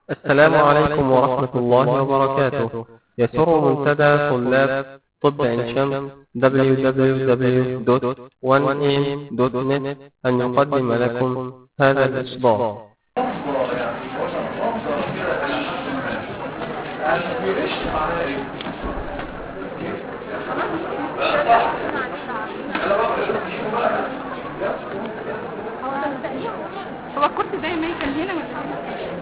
السلام عليكم ورحمة الله وبركاته يسر منتدى طلاب طب عين شمس www.1am.net أن يقدم لكم هذا الإصدار هو الكرسي دايما كان هنا ولا هنا؟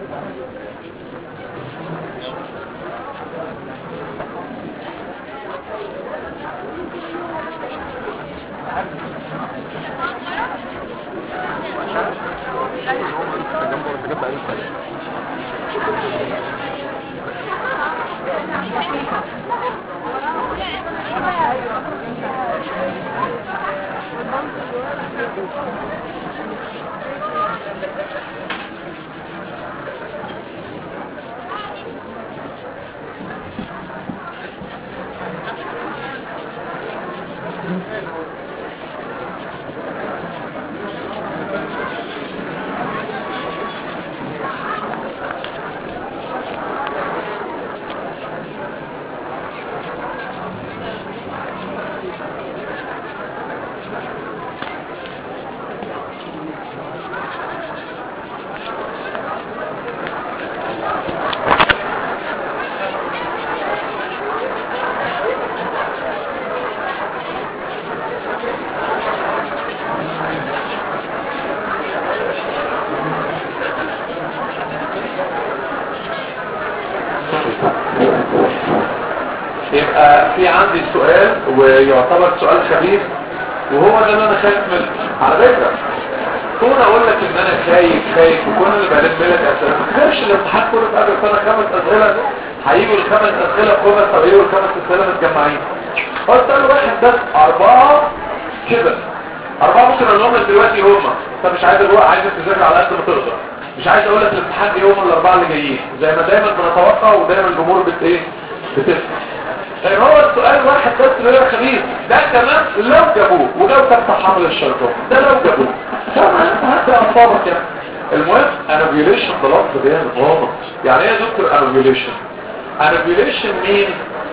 يبقى في عندي سؤال ويعتبر سؤال خبيث وهو ده اللي انا خايف منه على فكره كون اقول لك ان انا خايف خايف وكون اللي بلم لك اسئله ما تخافش الامتحان كله في اخر سنه خمس اسئله هيجوا الخمس اسئله خمس طب يجوا الخمس اسئله متجمعين هو السؤال واحد بس اربعه كده اربعه ممكن اقول لهم دلوقتي هم طب مش عايز الوقت عايزك تذاكر على قد ما تقدر مش عايز اقول لك الامتحان ايه هم الاربعه اللي جايين زي ما دايما بنتوقع ودايما الجمهور بت ايه بتسمع طيب هو السؤال واحد بس اللي هو خبيث ده كمان لو جابوه ولو تفتح حمل الشرطة ده لو جابوه طبعا هدي اصابك يعني المهم انوفيوليشن ده لفظ جامد غلط يعني ايه يا دكتور انوفيوليشن انوفيوليشن مين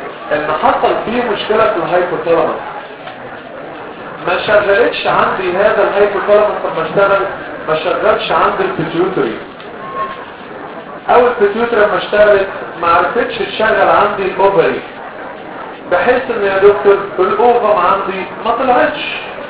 ان حصل فيه مشكلة في الهايبوثالاموس ما شغلتش عندي هذا الهايبوثالاموس لما اشتغل ما شغلش عندي البيتيوتري او البيتيوتري لما اشتغلت ما عرفتش تشغل عندي الاوفري بحيث ان يا دكتور الاوفم عندي ما طلعتش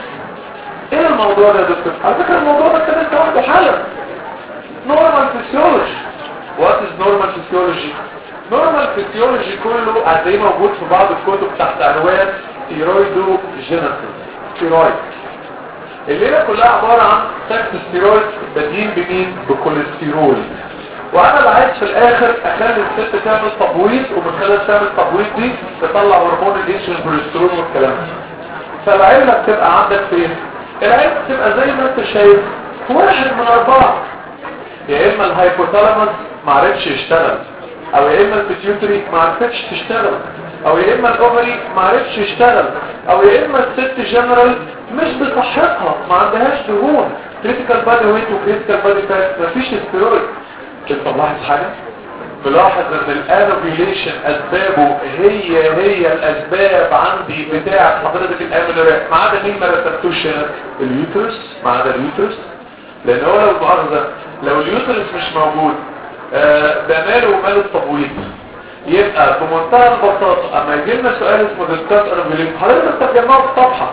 ايه الموضوع ده يا دكتور على فكره الموضوع ده كان انت واحده حالا نورمال فيسيولوجي وات از نورمال فيسيولوجي نورمال فيسيولوجي كله هتلاقيه موجود في بعض الكتب تحت عنوان ستيرويدو جينيسيس ستيرويد الليله كلها عباره عن سكت ستيرويد بدين بمين بكوليسترول وانا اللي عايز في الاخر اخلي الست تعمل تبويض ومن خلال تعمل تبويض دي تطلع هرمون الانسولين والكوليسترول والكلام ده فالعيله بتبقى عندك فين العيله بتبقى زي ما انت شايف واحد من اربعه يا اما الهايبوثالاموس ما عرفش يشتغل او يا اما البيتيوتري ما عرفتش تشتغل او يا اما الاوفري ما عرفش يشتغل او يا اما الست جنرال مش بصحتها ما عندهاش دهون كريتيكال بادي ويت وكريتيكال بادي فات مفيش ستيرويد انت ملاحظ حاجة ملاحظ ان الانوفيليشن اسبابه هي هي الاسباب عندي بتاع حضرتك الامنوريا ما عدا مين ما رتبتوش هنا اليوترس ما عدا اليوترس لان هو لو مؤاخذة لو اليوترس مش موجود آه ده ماله وماله التبويض يبقى بمنتهى البساطة اما يجي لنا سؤال اسمه ديسكاس انوفيليشن حضرتك بتجمعه في صفحة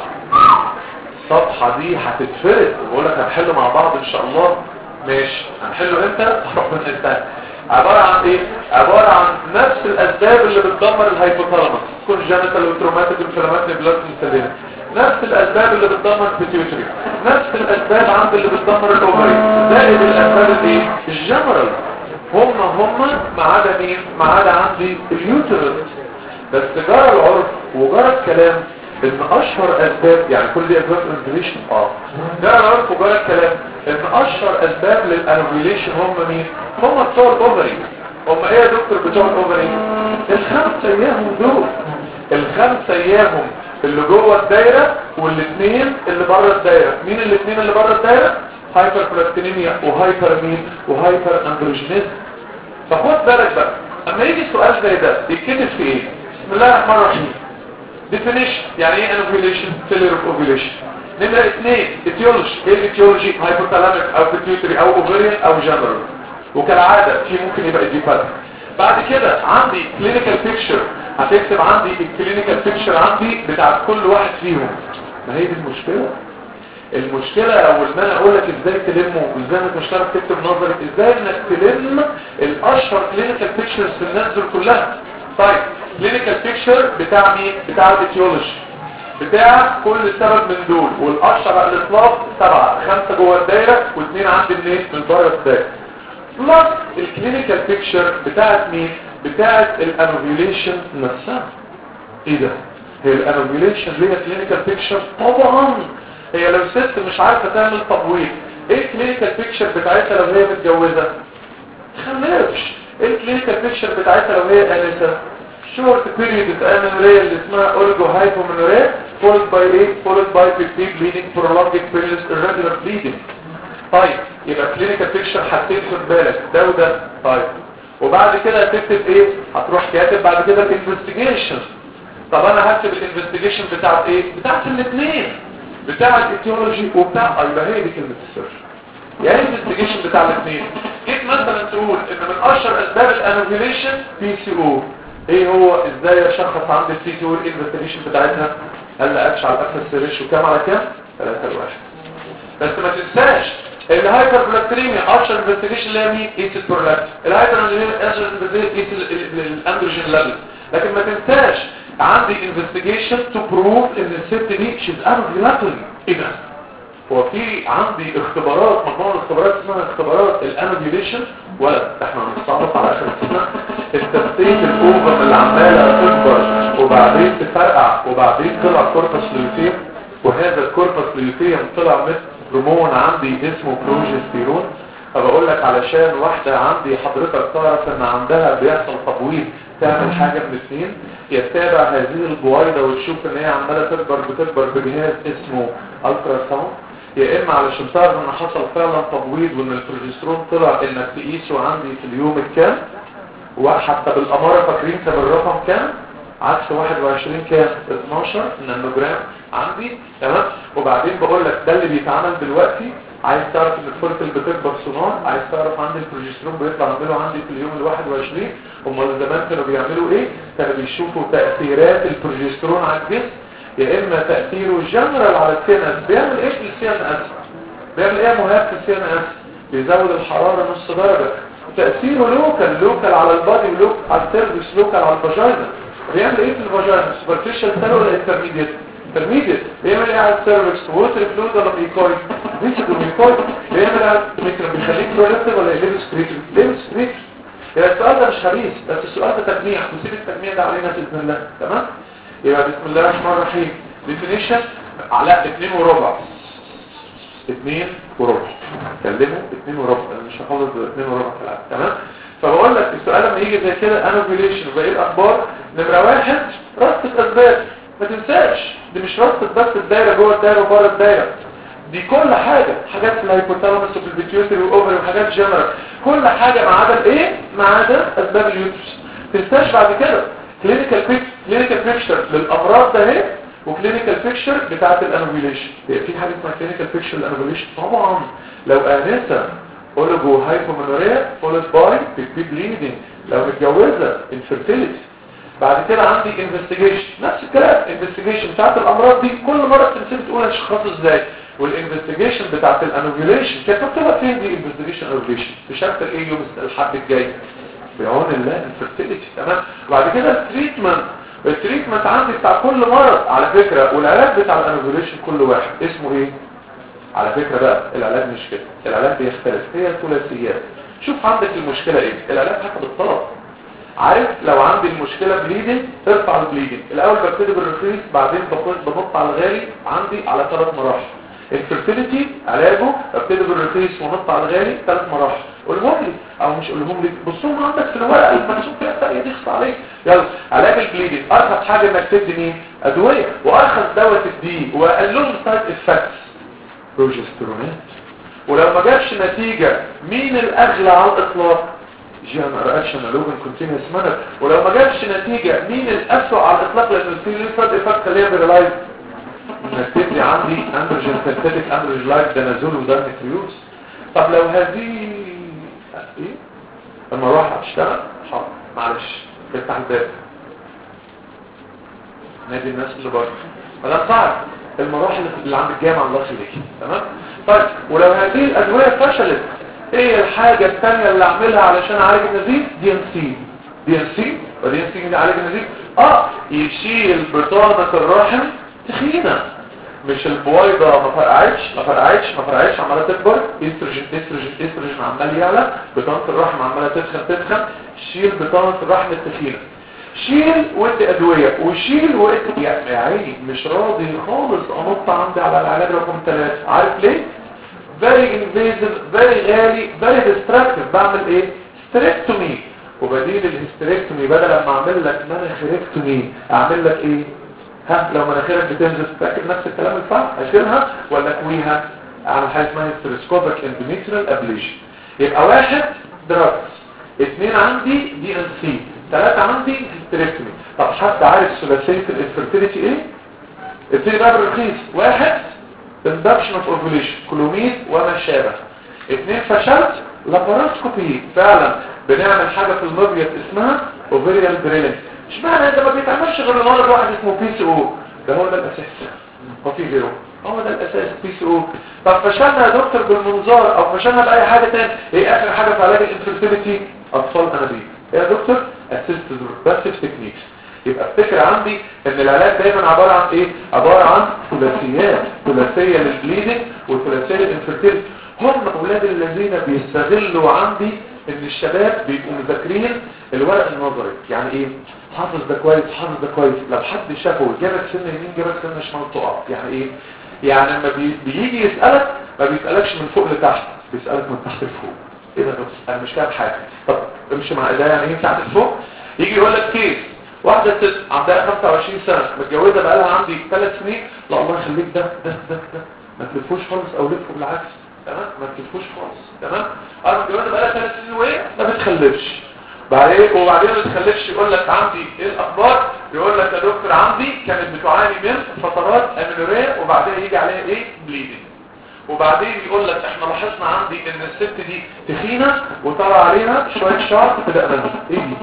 الصفحة دي هتتفرد وبقول لك هنحله مع بعض ان شاء الله ماشي هنحله امتى ربنا يستاهل عبارة عن ايه عبارة عن نفس الاسباب اللي بتدمر الهايبوثالاموس كونجنتال وتروماتيك انفلاماتوري بلاد سيلين نفس الاسباب اللي بتدمر البيتيوتري نفس الاسباب عند اللي بتدمر الاوفري زائد الاسباب الايه الجنرال هم هم ما عدا مين ما عدا عندي اليوترس بس جرى العرف وجرى الكلام ان اشهر اسباب يعني كل دي اسباب انفليشن اه جرى العرف وجرى الكلام ان اشهر اسباب للانفليشن هم مين هم بتوع الاوفري هم ايه يا دكتور بتوع الاوفري الخمسه اياهم دول الخمسه اياهم اللي جوه الدايره والاثنين اللي بره الدايره مين الاثنين اللي بره الدايره هايبر بلاستينيميا وهايبر مين وهايبر اندروجينيزم فخد بالك بقى اما يجي سؤال زي ده يتكتب في ايه بسم الله الرحمن الرحيم definition يعني ايه ovulation failure of ovulation نمرة اثنين etiology ايه الاتيولوجي hypothalamic او pituitary او ovarian او general وكالعادة في ممكن يبقى idiopathic بعد كده عندي clinical picture هتكتب عندي الكلينيكال picture عندي بتاع كل واحد فيهم ما هي دي المشكلة المشكلة اول ما انا اقول لك ازاي تلمه وازاي انك مش هتعرف تكتب نظري ازاي انك تلم الاشهر كلينيكال بيكتشرز في الناس دول كلها طيب كلينيكال بيكتشر بتاع مين بتاع الاتيولوجي بتاع كل سبب من دول والاشهر على الاطلاق سبعة خمسة جوه الدايرة واثنين عند منين من بره الدايرة بلس الكلينيكال بيكتشر بتاعت مين بتاعت الانوفيوليشن نفسها ايه ده هي الانوفيوليشن ليها كلينيكال بيكتشر طبعا هي لو ست مش عارفة تعمل تبويض ايه الكلينيكال بيكتشر بتاعتها لو هي متجوزة خلفش ايه الكلينيكال بيكتشر بتاعتها لو هي انسة شورت بيريود امنوريا اللي اسمها اورجو هايبومنوريا followed by ايه followed by fatigue bleeding prolonged periods irregular bleeding طيب يبقى كلينيكال بيكتشر حطيت خد بالك ده وده طيب وبعد كده هتكتب ايه هتروح كاتب بعد كده الانفستيجيشن طب انا هكتب الانفستيجيشن بتاعت ايه بتاعت الاثنين بتاع الايتيولوجي وبتاع يبقى هي دي كلمه السر يعني الانفستيجيشن بتاع الاثنين جيت مثلا تقول ان من اشهر اسباب الانوفيليشن بي سي او ايه هو ازاي اشخص عند البي سي او الانفستيجيشن بتاعتها هل اكش على الاكسس ريشيو كام على كام 3 لواحد بس ما تنساش الهايبر بلاكتريميا اشهر انفستيجيشن اللي هي مين قيس البرولاكت الهايبر اشهر قيس الاندروجين ليفل لكن ما تنساش عندي انفستيجيشن تو بروف ان الست دي شيز انوفيلاتوري ايه ده هو في عندي اختبارات مجموعه اختبارات اسمها اختبارات الانوفيليشن ولا احنا هنستعرض على اخر السنه التفتيت الاوفر اللي عماله تكبر وبعدين تفرقع وبعدين طلع كوربس ليوتيم وهذا الكوربس ليوتيم طلع مثل هرمون عندي اسمه بروجستيرون فبقول لك علشان واحدة عندي حضرتك تعرف ان عندها بيحصل تبويض تعمل حاجة من الاثنين يتابع هذه البويضة وتشوف ان هي عمالة تكبر بتكبر بجهاز اسمه الترا ساوند يا اما علشان تعرف ان حصل فعلا تبويض وان البروجسترون طلع انك تقيسه عندي في اليوم الكام وحتى بالامارة فاكرين كان الرقم كام عكس 21 كام 12 نانوجرام عندي تمام وبعدين بقول لك ده اللي بيتعمل دلوقتي عايز تعرف ان الفوليكل بتكبر صناعة عايز تعرف عندي البروجسترون بيطلع عندله عندي في اليوم ال 21 امال زمان كانوا بيعملوا ايه كانوا بيشوفوا تأثيرات البروجسترون على الجسم يا اما تأثيره جنرال على السي ان اس بيعمل ايه في السي ان اس بيعمل ايه مهاب في السي ان اس بيزود الحرارة نص درجة تأثيره لوكال لوكال على البادي ولوكال على السيرفيس لوكال على الفاجينا بيعمل ايه في الفاجينا سوبرفيشال سيل ولا انترميديت انترميديت بيعمل ايه على السيرفيس ووتر فلويد ولا ميكويد فيسيد وميكويد بيعمل على مثلا بيخليك برودكتيف ولا ليفل ستريتر ليفل ستريتر يعني السؤال ده مش خبيث بس السؤال ده تجميع نسيب التجميع ده علينا باذن الله تمام يبقى بسم الله الرحمن الرحيم ديفينيشن على 2 وربع 2 وربع كلمه 2 وربع انا مش هحافظ 2 وربع كلام تمام فبقول لك السؤال لما يجي زي كده انوفيليشن وباقي الاخبار نمره واحد رصة اسباب ما تنساش دي مش رصة بس الدايره جوه الدايره وبره الدايره دي كل حاجة حاجات في الهايبوثالاموس وفي البيتيوتري واوفري وحاجات جنرال كل حاجة ما عدا الايه ما عدا اسباب اليوترس تنساش بعد كده كلينيكال بيك كلينيكال بيكتشر للامراض ده اهي وكلينيكال بيكتشر بتاعه الانوفيليشن في حاجه اسمها كلينيكال بيكتشر للانوفيليشن طبعا لو انسه اولوجو هايبومنوريا فولد باي بيبي بليدنج لو متجوزه انفيرتيليتي بعد كده عندي انفستيجيشن نفس الكلام انفستيجيشن بتاعت الامراض دي كل مره بتنسي تقول هتشخصه ازاي والانفستيجيشن بتاعت الانوفيليشن كانت مكتوبه فين دي انفستيجيشن انوفيليشن في شابتر ايه يوم الحد الجاي بعون الله الفيرتيليتي تمام وبعد كده التريتمنت التريتمنت عندي بتاع كل مرض على فكرة والعلاج بتاع الانوفيليشن كل واحد اسمه ايه على فكرة بقى العلاج مش كده العلاج بيختلف هي ثلاثيات شوف عندك المشكلة ايه العلاج حسب الطلب عارف لو عندي المشكلة بليدنج ارفع البليدنج الاول ببتدي بالرخيص بعدين بنط على الغالي عندي على ثلاث مراحل الفيرتيليتي علاجه ابتدي بالرخيص ونط على الغالي ثلاث مراحل قولهم لي او مش قولهم لي بصوا عندك في الورقه المكتوب فيها التانية دي خص عليك يلا علاج البليدنج ارخص حاجه انك تدي مين ادويه وارخص دواء تديه واقل لهم سايد افكتس بروجسترونات ولو ما جابش نتيجه مين الاغلى على الاطلاق جي ان ار اتش انالوجن كونتينوس مانر ولو ما جابش نتيجه مين الاسوء على الاطلاق لان الفيل ليفرد افكت خليها فيرلايز انك تدي عندي اندروجين سنتيتيك اندروجين لايك دانازول وده نيكليوز طب لو هذه ايه لما اروح اشتغل حاضر معلش افتح الباب نادي الناس اللي بره فده صعب المراحل اللي عند الجامعة الله يخليك تمام طيب ولو هذه الادويه فشلت ايه الحاجة الثانية اللي اعملها علشان اعالج النزيف دي ان سي دي ان سي ودي ان سي يعالج النزيف اه يشيل بطانة الرحم تخينة مش البويضة ما فرقعتش ما فرقعتش ما فرقعتش عمالة تكبر استروجين استروجين استروجين عمال يعلى بطانة الرحم عمالة تدخن تدخن شيل بطانة الرحم التخينة شيل وادي ادوية وشيل وادي يا عيني مش راضي خالص انط عندي على العلاج رقم ثلاثة عارف ليه very invasive very غالي very destructive بعمل ايه ستريكتومي وبديل الهستريكتومي بدل ما اعمل لك مناخيركتومي اعمل لك ايه ها لو مناخيرك بتنزل فاكر نفس الكلام الفعل اشيلها ولا اكويها اعمل حاجه اسمها هيستروسكوبيك اندوميتريال ابليشن يبقى واحد دراجز اثنين عندي دي ان سي ثلاثة عندي هيستريكتومي طب حد عارف ثلاثيه الانفيرتيليتي ايه اثنين باب رخيص واحد induction of ovulation كلوميد وما شابه اثنين فشلت لاباراسكوبي فعلا بنعمل حاجة في المبيض اسمها ovarian drilling مش معنى ده ما بيتعملش غير لمرض واحد اسمه بي سي او ده هو ده الاساس هو في غيره هو ده الاساس بي سي او طب فشلنا يا دكتور بالمنظار او فشلنا باي حاجة تاني ايه اخر حاجة في علاج الانفيرتيليتي اطفال انابيب ايه يا دكتور اسيست بس تكنيكس يبقى الفكرة عندي ان العلاج دايما عبارة عن ايه عبارة عن ثلاثيات ثلاثية للبليدنج وثلاثية للانفرتيل هم اولاد الذين بيستغلوا عندي ان الشباب بيبقوا مذاكرين الورق النظري يعني ايه حافظ ده كويس حافظ ده كويس لو حد شافه جابك سنة يمين جابك سنة شمال تقع يعني ايه يعني لما بي... بيجي يسألك ما بيسألكش من فوق لتحت بيسألك من تحت لفوق ايه ده بس انا مش فاهم حاجة طب امشي مع ده يعني ايه تحت لفوق يجي يقول لك كيف واحدة ست عندها 25 سنة متجوزة بقالها عندي 3 سنين لا الله يخليك ده ده ده ده ما تلفوش خالص او لفوا بالعكس تمام ما تلفوش خالص تمام انا متجوزة بقالها 3 سنين وهي ما بتخلفش بعدين وبعدين ما بتخلفش يقول لك عندي ايه الاخبار يقول لك يا دكتور عندي كانت بتعاني من فترات امينوريه وبعدين يجي عليها ايه بليدنج وبعدين يقول لك احنا لاحظنا عندي ان الست دي تخينه وطلع عليها شويه شعر في دقنها ايه دي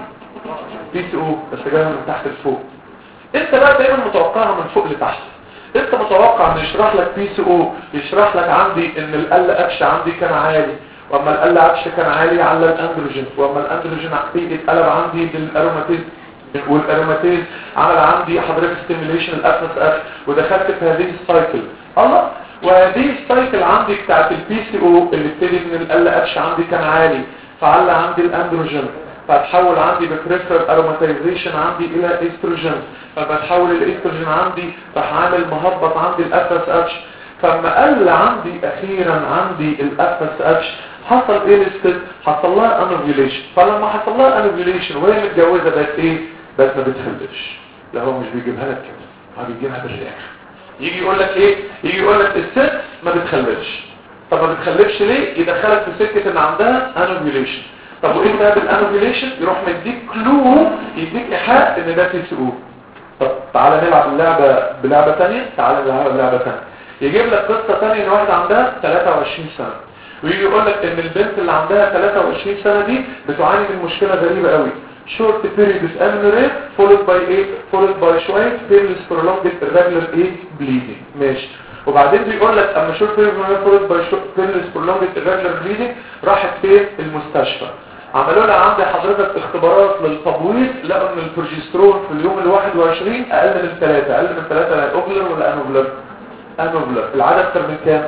بي سي او بس جايه من تحت لفوق انت بقى دايما متوقعها من فوق لتحت انت متوقع ان يشرح لك بي سي او يشرح لك عندي ان ال اتش عندي كان عالي واما ال اتش كان عالي على الاندروجين واما الاندروجين عقلي اتقلب عندي بالاروماتيز والاروماتيز عمل عندي حضرتك ستيميوليشن الافنس اف ودخلت في هذه السايكل الله وهذه السايكل عندي بتاعت البي سي او اللي ابتدي من ال اتش عندي كان عالي فعلى عندي الاندروجين فتحول عندي ببريفر اروماتيزيشن عندي الى استروجين فبتحول الاستروجين عندي راح عامل مهبط عندي الاف اس اتش فلما قل عندي اخيرا عندي الاف اس اتش حصل ايه للست حصل لها انوفيوليشن فلما حصل لها انوفيوليشن وهي متجوزه بقت ايه بقت ما بتخلفش لا هو مش بيجيبها لك كده هو بيجيبها بالرياح يجي يقول لك ايه يجي يقول لك الست ما بتخلفش طب ما بتخلفش ليه يدخلك في سكه ان عندها انوفيوليشن طب وايه ده بالانوفيليشن يروح مديك كلو يديك ايحاء ان ده تي سي او طب تعالى نلعب اللعبه بلعبه ثانيه تعالى نلعب بلعبه ثانيه يجيب لك قصه ثانيه ان واحده عندها 23 سنه ويجي يقول لك ان البنت اللي عندها 23 سنه دي بتعاني من مشكله غريبه قوي short period of amenorrhea followed by ايه followed by شويه painless prolonged irregular ايه bleeding ماشي وبعدين بيقول لك اما short period of amenorrhea followed by painless prolonged irregular bleeding راحت فين المستشفى عملوا لها عندي حضرتك اختبارات للتبويض لقوا ان البروجسترون في اليوم ال 21 اقل من 3 اقل من 3 لا اوبلر ولا انوبلر انوبلر العدد اكتر من كام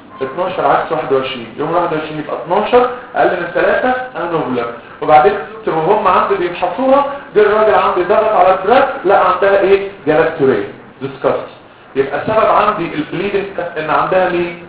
12 عكس 21 يوم 21 يبقى 12 اقل من 3 انوبلر وبعدين هم عندي بيفحصوها جه الراجل عندي ضغط على الدراك لا عندها ايه جلاكتوريا ديسكاس يبقى سبب عندي البليدنج ان عندها مين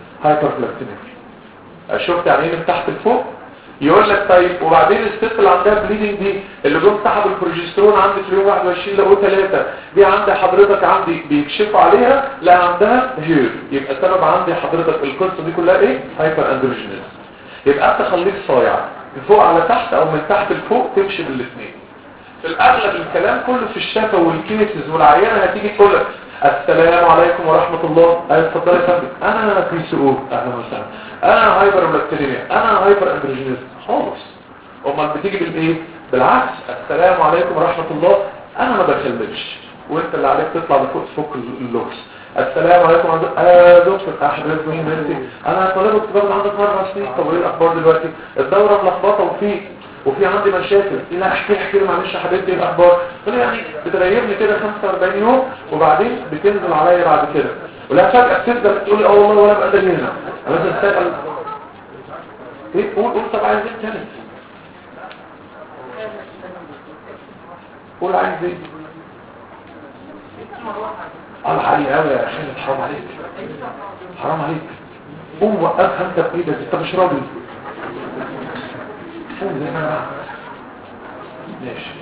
هايبرفلاكتينيميا شفت يعني ايه من تحت لفوق يقول لك طيب وبعدين الست اللي عندها بليدنج دي اللي جم سحبوا البروجسترون عندي في اليوم 21 لقوا 3 دي عندي حضرتك عندي بيكشفوا عليها لا عندها هير يبقى سبب عندي حضرتك القصه دي كلها ايه هايبر اندروجينيز يبقى انت خليك صايع من فوق على تحت او من تحت لفوق تمشي بالاثنين في الاغلب الكلام كله في الشفا والكيسز والعيانه هتيجي تقول لك السلام عليكم ورحمه الله ايوه اتفضلي يا فندم انا في سؤال اهلا وسهلا انا هايبر بكتيريا انا هايبر اندروجينيز خالص امال بتيجي بالايه بالعكس السلام عليكم ورحمه الله انا ما بخلفش وانت اللي عليك تطلع لفوق تفك اللوكس السلام عليكم ورحمه الله آه دكتور احباب مين انت انا طالب كنت عندك اربع سنين طب وايه الاخبار دلوقتي الدوره ملخبطه وفي وفي عندي مشاكل لا احكي احكي لي معلش يا حبيبتي ايه الاخبار قلت له يعني بتغيرني كده 45 يوم وبعدين بتنزل عليا بعد كده ولا فجاه بتبدا تقول لي اه والله ولا بقدر هنا انا لازم اسال ايه قول قول طب عايز ايه تاني قول عايز ايه الله علي قوي يا اخي حرام عليك حرام عليك قوم وقفها انت بايدك انت مش راضي قوم زي ما انا ماشي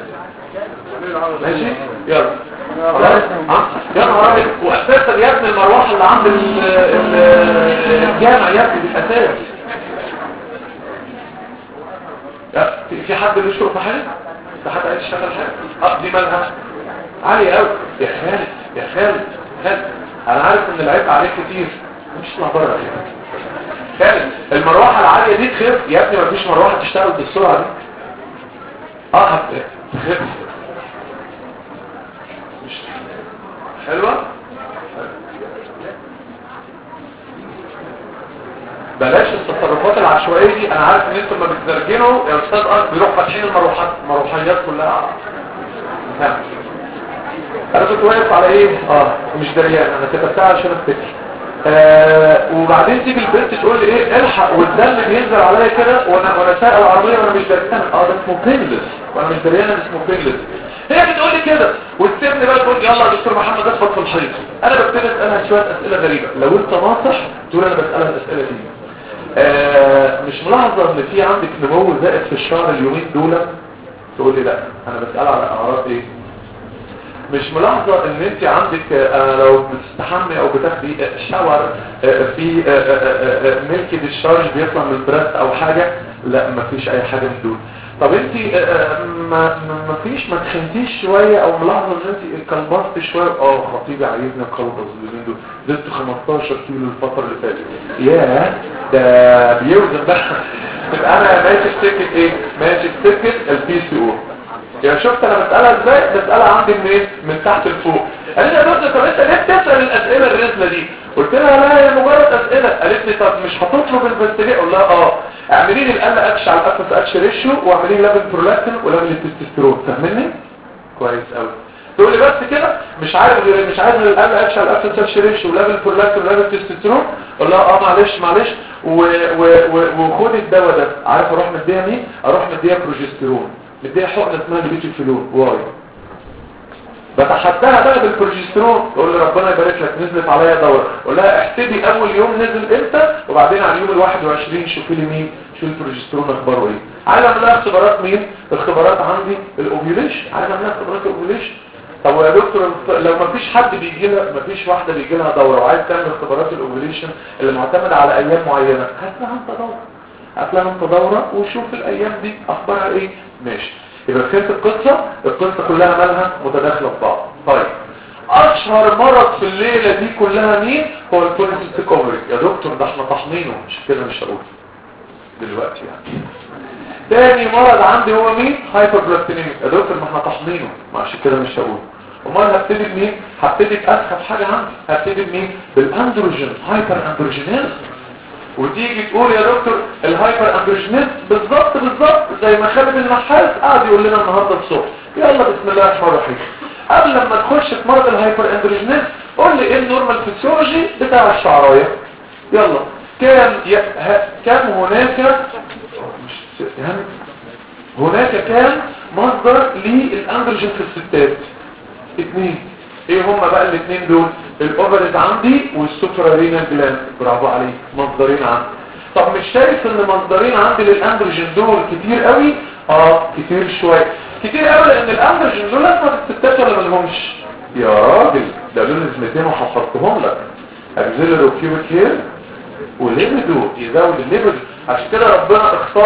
ماشي يلا خلاص يا نهار ابيض واساسا يا ابني المروحه اللي عند ال- ال- الجامع يا ابني بالاساس لا، في في حد بيشرب في حاجه في حد عايز يشتغل حاجه اه دي مالها عالي قوي يا خالد يا خالد خالد انا عارف ان العيب عليك كتير مش اطلع بره يا خالد المروحه العاليه دي تخف يا ابني مفيش مروحه تشتغل بالسرعه دي اه هت- تخف مش حلوه بلاش التصرفات العشوائيه دي انا عارف ان انتم لما بتزرجنوا يا استاذ ارض بيروح فاتحين المروحات المروحيات كلها نعم. انا كنت واقف على ايه اه مش دريان انا كتبتها عشان افتكر آه وبعدين تيجي البنت تقول لي ايه الحق والدم بينزل عليا كده وانا وانا سايق العربيه وانا مش دريان اه ده اسمه بينلس وانا مش دريان ده اسمه بينلس هي بتقول لي كده وتسيبني بقى تقول يلا يا دكتور محمد اخبط في الحيط انا ببتدي اسالها شويه اسئله غريبه لو انت ناصح تقول انا بسالها الاسئله دي آه مش ملاحظه ان في عندك نمو زائد في الشهر اليومين دول تقول لي لا انا بسالها على اعراض ايه مش ملاحظة ان انت عندك آه، لو بتستحمي او بتاخدي آه، شاور آه، في آه، آه، آه، ملك ديشارج بيطلع من البريست او حاجة لا مفيش اي حاجة من دول طب انت آه، آه، ما ما- مفيش ما تخنتيش شوية او ملاحظة ان انت كلبطت شوية اه خطيبي عايزني اكلبط اليومين دول زدت 15 كيلو الفترة اللي فاتت ياه ده بيوزن بقى يبقى انا ماشي في سكة ايه ماشي في سكة البي سي او يعني شفت انا بسألها ازاي بسألها عندي من ايه من تحت لفوق قالت لي يا دكتور طب انت ليه بتسأل الاسئله الرزله دي قلت لها لا هي مجرد اسئله قالت لي طب مش هتطلب الفستيجيه قلت لها اه اعملي لي الال اتش على الافس اتش ريشيو واعملي لي ليفل برولاكتين وليفل التستوستيرون فاهمني كويس قوي تقول لي بس كده مش عارف غير مش عارف غير الال اتش على الافس اتش ريشيو وليفل برولاكتين وليفل التستوستيرون قلت لها اه معلش معلش و- و- و- وخد الدواء ده عارف اروح مديها مين اروح مديها بروجستيرون مديها حقنه اسمها ليبيتوفيلون واي بتحداها بقى بالبروجسترون تقول لي ربنا يبارك لك نزلت عليا دوره اقول لها احسبي اول يوم نزل امتى وبعدين على اليوم ال21 شوفي لي مين شو البروجسترون اخباره ايه عايز اعمل لها اختبارات مين اختبارات عندي الاوفيوليشن عايز اعمل لها اختبارات الاوفيوليشن طب يا دكتور لو ما فيش حد بيجي لها ما فيش واحده بيجي لها دوره وعايز تعمل اختبارات الاوفيوليشن اللي معتمده على ايام معينه هات لها انت دوره هات لها انت دوره وشوف الايام دي اخبارها ايه ماشي يبقى فهمت القصة القصة كلها مالها متداخلة في بعض طيب اشهر مرض في الليلة دي كلها مين هو البوليسيست كوفري يا دكتور ده احنا طحنينه مش كده مش هقول دلوقتي يعني تاني مرض عندي هو مين هايبر بلاستينيميك يا دكتور ما احنا طحنينه ما عشان كده مش هقول امال هبتدي بمين هبتدي باسخف حاجة عندي هبتدي بمين بالاندروجين هايبر اندروجينيز وتيجي تقول يا دكتور الهايبر اندروجينيز بالظبط بالظبط زي ما خالد النحاس قاعد يقول لنا النهارده الصبح يلا بسم الله الرحمن الرحيم قبل لما تخش في مرض الهايبر اندروجينيز قول لي ايه النورمال فيسيولوجي بتاع الشعرايه يلا كام ي... ه... كام هناك مش يعني هناك كام مصدر للاندروجين في الستات اثنين ايه هما بقى الاثنين دول الاوفرز عندي والسوبرارينال جلاند برافو عليك مصدرين عندي طب مش شايف ان مصدرين عندي للاندروجين دول كتير قوي اه كتير شويه كتير قوي لان الاندروجين دول لازم الستات ولا ملهمش يا راجل ده دول نسبتين وحفظتهم لك اكزيلر وكيوبيك هير وليبدو يزود الليبدو عشان كده ربنا اختار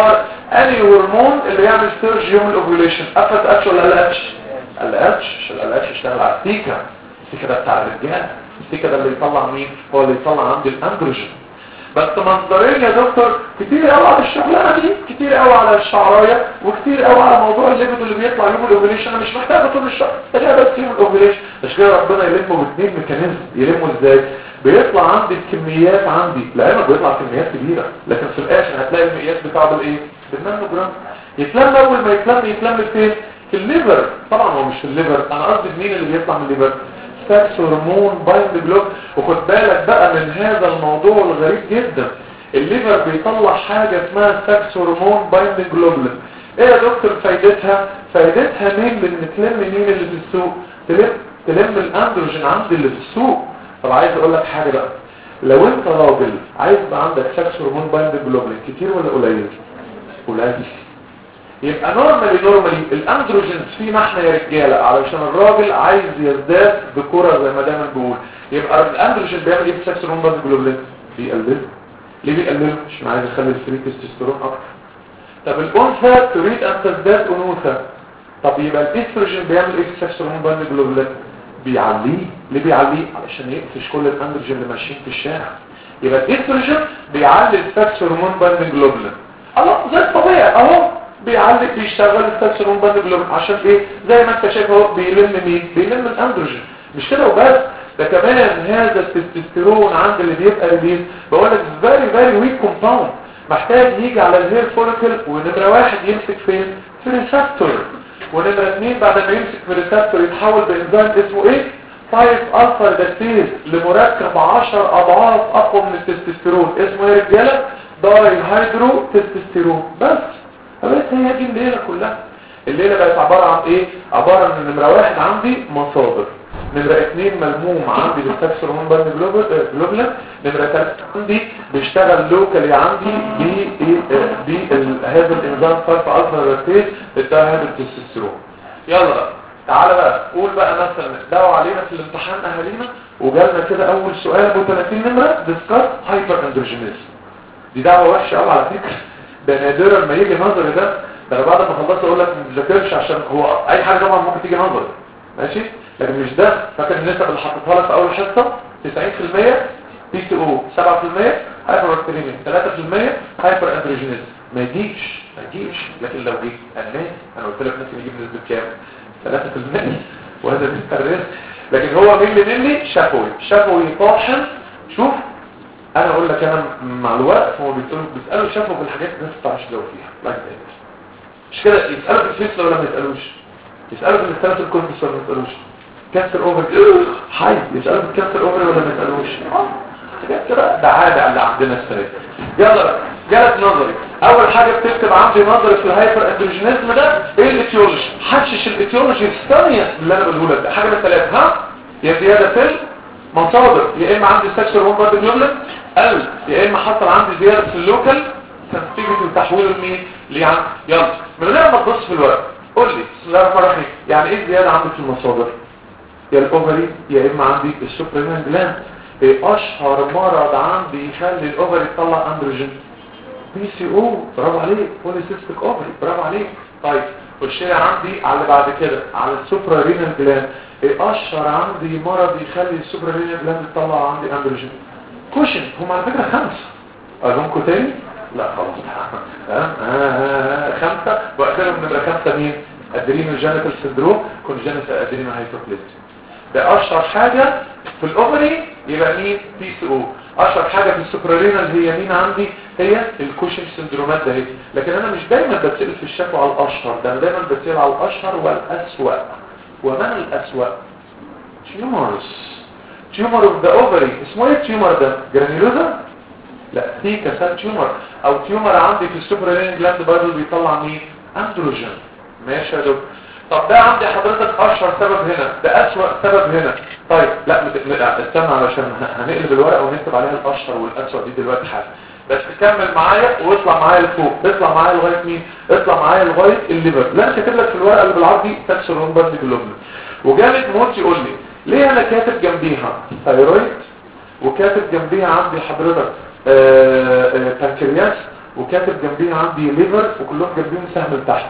اني هرمون اللي يعمل سيرج يوم الاوفيوليشن قفت اتش ولا قلقتش قلقتش عشان قلقتش اشتغل على السيكا السيكا ده بتاع الرجال السيكا ده اللي يطلع مين هو اللي يطلع عندي الاندروجين بس مصدرين يا دكتور كتير قوي على الشغلانه دي كتير قوي على الشعرايه وكتير قوي على موضوع الليبيد اللي بيطلع يوم الاوفيليشن انا مش محتاجه طول الشهر ده بس يوم الاوفيليشن عشان كده ربنا يلمه باثنين ميكانيزم يلمه ازاي بيطلع عندي الكميات عندي لعلمك بيطلع كميات كبيره لكن في الاخر هتلاقي المقياس بتاعه بالايه بالنانوجرام يتلم اول ما يتلم يتلم فين في الليفر طبعا هو مش في الليفر انا قصدي مين اللي بيطلع من الليفر سكس هرمون بايند بلوك وخد بالك بقى من هذا الموضوع الغريب جدا الليفر بيطلع حاجة اسمها سكس هرمون بايند جلوبلين ايه يا دكتور فايدتها فايدتها مين من تلم مين اللي في السوق تلم تلم الاندروجين عندي اللي في السوق طب عايز اقول لك حاجة بقى لو انت راجل عايز يبقى عندك سكس هرمون بايند جلوبلين كتير ولا قليل قليل يبقى نورمالي نورمالي الاندروجين فينا احنا يا رجاله علشان الراجل عايز يزداد ذكوره زي ما دايما بقول يبقى الاندروجين بيعمل ايه في السكس هرمون باند جلوبلين بيقلله ليه بيقلله عشان عايز يخلي الفري تستوستيرون اكتر طب الانثى تريد ان تزداد انوثه طب يبقى الاستروجين بيعمل ايه في السكس هرمون باند جلوبلين بيعليه ليه بيعليه علشان يقفش كل الاندروجين اللي ماشيين في الشارع يبقى الاستروجين بيعلي السكس هرمون باند جلوبلين الله زي الطبيعي اهو بيعلق بيشتغل التستيرون باند جلوبين عشان ايه زي ما انت شايف اهو بيلم مين بيلم الاندروجين مش كده وبس ده كمان هذا التستيرون عند اللي بيبقى ريليز بقول لك فيري فيري ويك كومباوند محتاج يجي على الهير فوليكل ونمره واحد يمسك فين في الريسبتور ونمره اثنين بعد ما يمسك في الريسبتور يتحول بانزيم اسمه ايه 5 الفا ريدكتيز لمركب 10 اضعاف اقوى من التستوستيرون اسمه ايه يا رجاله داي هيدرو تستوستيرون بس فبس هي دي الليلة كلها الليلة بقت عبارة عن ايه عبارة عن نمرة واحد عندي مصادر نمرة اثنين ملموم عندي بالسكس هرمون باند جلوبلين نمرة ثلاثة عندي بيشتغل لوكالي عندي ب هذا الانزيم 5 الفا ريدكتيز بتاع هذا التستوستيرون يلا بقى تعالى بقى قول بقى مثلا دعوا علينا في الامتحان اهالينا وجالنا كده اول سؤال ابو 30 نمرة ديسكاس هايبر اندروجينيزم دي دعوة وحشة قوي على فكرة ده نادرا ما يجي نظري ده ده انا بعد ما خلصت اقول لك ما تذاكرش عشان هو اي حاجه طبعا ممكن تيجي نظري ماشي لكن مش ده فاكر النسب اللي حطيتها لك في اول حصه 90% بي سي او 7% هايبر اكتريميا 3% هايبر اندروجينيزم ما يجيش ما يجيش لكن لو جه الناس انا قلت لك ممكن يجيب نسبه كام 3% وهذا بيستغرق لكن هو ملي ملي شفوي شفوي طاحن شوف انا اقول لك انا مع الوقت هو بيسالوا بيسالوا شافوا في الحاجات الناس ما بتعرفش تجاوب فيها لايك مش كده يسالوا في الفيس ولا ما يسالوش يسالوا في الثلاث الكوربس ولا ما يسالوش كانسر اوفر حي يسالوا في الكانسر اوفر ولا ما يسالوش حاجات كده ده عاده اللي عندنا السنه يلا بقى جالت نظري اول حاجه بتكتب عندي نظري في الهايبر اندروجينيزم ده ايه الايتيولوجي حشش الايتيولوجي الثانيه اللي انا بقوله لك حاجه من ثلاثه ها يا زياده في مصادر يا اما عندي سكشن هون بعد الجمله او يا اما حصل عندي زياده في اللوكال سنسيتيفيتي وتحويل المين اللي عندي يلا من غير ما تبص في الورق قول لي بسم الله الرحمن الرحيم يعني ايه زياده عندي في المصادر يا الاوفري يا اما عندي السوبرمان جلاند ايه اشهر مرض عندي يخلي الاوفري يطلع اندروجين بي سي او برافو عليك بوليسيستيك اوفري برافو عليك طيب خش لي عندي على اللي بعد كده على السوبرا رينال جلاند ايه اشهر عندي مرض يخلي السوبرا رينال جلاند تطلع عندي اندروجين كوشن هم على فكره خمسه اقولكم تاني لا خلاص آه خمسه واخرهم نمره خمسه مين ادرينال جينيتال سندروم كونجنتال ادرينال هايبوبليزيا ده اشهر حاجه في الاوفري يبقى مين بي سي او اشهر حاجه في السوبرارينال هي مين عندي هي الكوشن سندرومات ده هي لكن انا مش دايما بتسال في الشكوى على الاشهر ده انا دايما بتسال على الاشهر والاسوأ ومن الاسوأ تيومرز تيومر اوف ذا اوفري اسمه ايه التيومر ده جرانيولوزا لا ثيكا سيل تيومر او تيومر عندي في السوبرارينال جلاند برضه بيطلع مين اندروجين ماشي يا دكتور طب ده عندي حضرتك اشهر سبب هنا ده اسوأ سبب هنا طيب لا مت... استنى علشان هنقلب الورقه ونكتب عليها الاشهر والاسوأ دي دلوقتي حالا بس كمل معايا واطلع معايا لفوق اطلع معايا لغايه مين اطلع معايا لغايه الليفر لا انا كاتب لك في الورقه اللي بالعرض دي تكسر رومبرد جلوبلين وجامد موت يقول لي ليه انا كاتب جنبيها ثايرويد وكاتب جنبيها عندي حضرتك بنكرياس وكاتب جنبيه عندي ليفر وكلهم جنبيهم سهم لتحت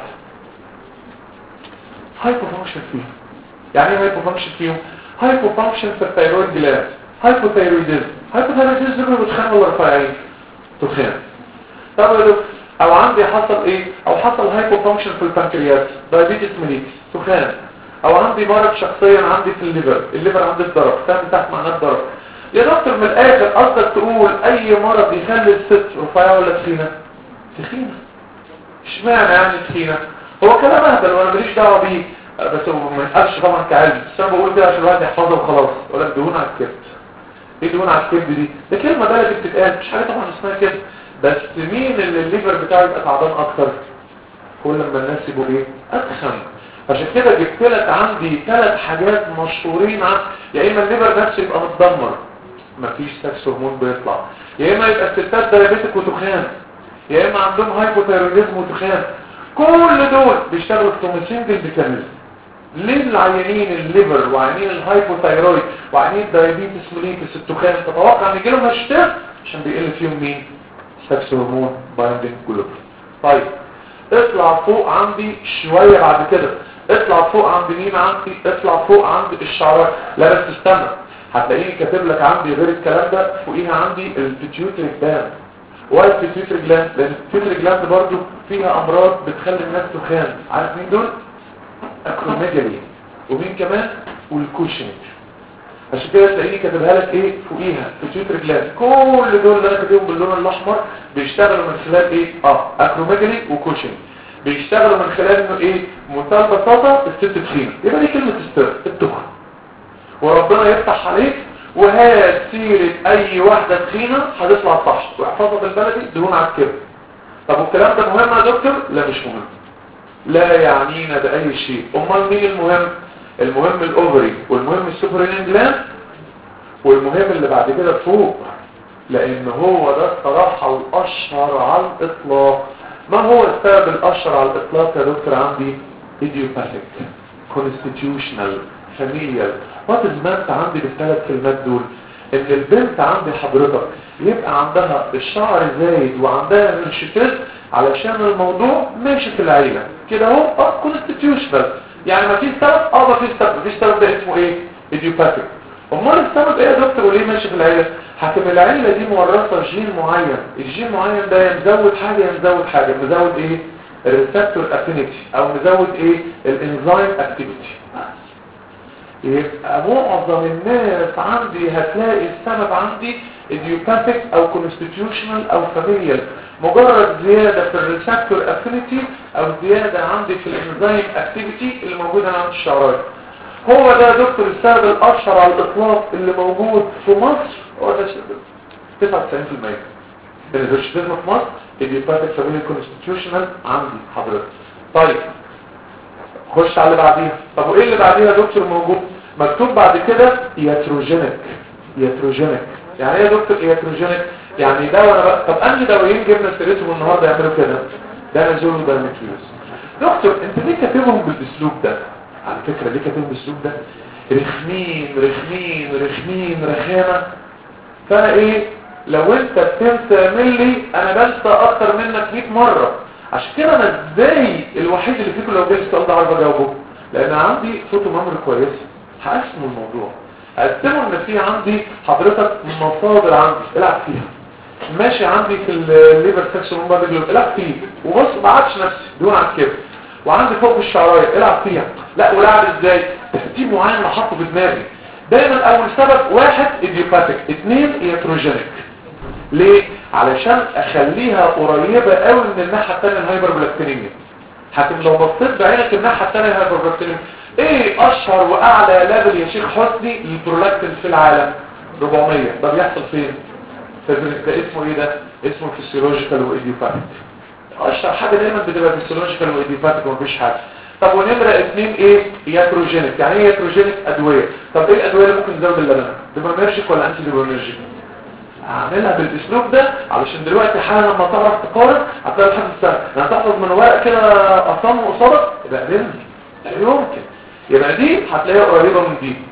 هايبو فانكشن فيهم يعني ايه هايبو فانكشن فيهم هايبو فانكشن في الثيرويد جلاند هايبوثايرويدزم هايبوثايرويدزم دول بتخان ولا رفيعين تخان طب يا دكتور او عندي حصل ايه او حصل هايبو فانكشن في البنكرياس دايابيتس ميليتس تخان او عندي مرض شخصيا عندي في الليفر الليفر عندي الضرب فاهم تحت معناه الضرب يا دكتور من الاخر قصدك تقول اي مرض يخلي الست رفيعه ولا تخينه تخينه اشمعنى يعني تخينه هو كلام اهبل وانا ماليش دعوه بيه بس هو ما ينقلش طبعا كعلم بس انا بقول كده عشان الواحد يحفظه وخلاص ولا دهون على الكبد ايه دهون على الكبد دي ده كلمه بلدي بتتقال مش حاجه طبعا اسمها كده بس مين اللي الليفر بتاعه يبقى تعبان اكتر كل ما الناس يبقوا ايه اتخن عشان كده جبت لك عندي ثلاث حاجات مشهورين عن يا اما الليفر نفسه يبقى متدمر مفيش سكس هرمون بيطلع يا اما يبقى الستات دايابيتك وتخان يا اما عندهم هايبوثايروديزم وتخان كل دول بيشتغلوا في سنجل ميكانيزم ليه العيانين الليفر وعيانين الهايبوثايرويد وعيانين الدايابيتس ميليتس التخان تتوقع ان يجيلهم هاشتاج عشان بيقل فيهم مين سكس هرمون بايندينج جلوبين طيب اطلع فوق عندي شوية بعد كده اطلع فوق عند مين عندي اطلع فوق عند الشعرات لا بس استنى هتلاقيني كاتب لك عندي غير الكلام ده فوقيها عندي البيتيوتري جلاند واي البيتيوتري جلاند لان البيتيوتري جلاند برضو فيها امراض بتخلي الناس تخان عارف مين دول اكروميجالي ومين كمان والكوشنج عشان كده تلاقيني كاتبها لك ايه فوقيها بيتيوتري جلاند كل دول اللي انا كاتبهم باللون الاحمر بيشتغلوا من خلال ايه اه اكروميجالي وكوشنج بيشتغلوا من خلال انه ايه بمنتهى البساطه الست تخينه يبقى دي كلمه السر التخن وربنا يفتح عليك وهات سيرة اي واحدة تخينة هتطلع صح واحفظها بالبلدي دهون على الكبد طب والكلام ده مهم يا دكتور لا مش مهم لا يعنينا بأي شيء امال مين المهم المهم الاوفري والمهم السوبرين جلاند والمهم اللي بعد كده فوق لان هو ده الصراحة الاشهر على الاطلاق ما هو السبب الاشهر على الاطلاق يا دكتور عندي idiopathic constitutional familial وات meant عندي بالثلاث كلمات دول ان البنت عندي حضرتك يبقى عندها الشعر زايد وعندها هرشتز علشان الموضوع ماشي في العيلة كده اهو اه constitutional يعني ما فيش سبب اه ما فيش سبب مفيش سبب ده اسمه ايه idiopathic امال السبب ايه يا دكتور وليه ماشي في العيلة حكم العيلة دي مورثة جين معين الجين معين ده يا مزود حاجة يا مزود حاجة مزود ايه الريسبتور افينيتي او مزود ايه الانزيم اكتيفيتي يبقى معظم الناس عندي هتلاقي السبب عندي idiopathic او constitutional او familial مجرد زيادة في الريسبتور افينيتي او زيادة عندي في الانزيم اكتيفيتي اللي موجودة عند الشعرايه هو ده يا دكتور السبب الاشهر على الاطلاق اللي موجود في مصر هو ده 99% من الهرشتزم في مصر idiopathic familial constitutional عندي حضرتك طيب خش على اللي بعديها طب وايه اللي بعديها يا دكتور موجود مكتوب بعد كده ياتروجينيك ياتروجينيك يعني ايه يا دكتور ياتروجينيك يعني ده وانا بقى طب انهي دوايين جبنا سيرتهم النهارده يعملوا كده ده نزول دايمتريوس دكتور انت ليه كاتبهم بالاسلوب ده على فكره ليه كاتبهم بالاسلوب ده رخمين رخمين رخمين رخامه فانا ايه لو انت بتنسى ملي انا بنسى اكتر منك 100 مره عشان كده انا ازاي الوحيد اللي فيكم لو جالس السؤال ده عارف اجاوبه لان عندي فوتو ميموري كويسه هقسم الموضوع هقسمه ان في عندي حضرتك مصادر عندي العب فيها ماشي عندي في الليفر سكشن مومبا بيجلوب العب فيه وبص ما عادش نفسي دون عن كده وعندي فوق الشعرايه العب فيها لا ولعب ازاي ترتيب معين انا حاطه في دماغي دايما اول سبب واحد ايديوباتيك اثنين ايتروجينيك ليه علشان اخليها قريبة قوي من الناحية الثانية الهايبربلاكتينية حكم لو بصيت بعينك الناحية الثانية الهايبربلاكتينية ايه اشهر واعلى ليفل يا شيخ حسني للبرولاكتين في العالم 400 ده بيحصل فين ده اسمه ايه ده اسمه فيسيولوجيكال وايديوباتيك اشهر حاجة دايما بتبقى فيسيولوجيكال وايديوباتيك ومفيش حاجة طب ونمرة اثنين ايه ياتروجينيك يعني ايه ياتروجينيك ادوية طب ايه الادوية اللي ممكن تزود اللبن ديبرنرجيك ولا انتي ديبرنرجيك اعملها بالاسلوب ده علشان دلوقتي حالا لما تعرف تقارن هتلاقي لحد السنه يعني تحفظ من ورق كده اصم قصادك يبقى قابلني لا يمكن يبقى دي هتلاقيها قريبه من دي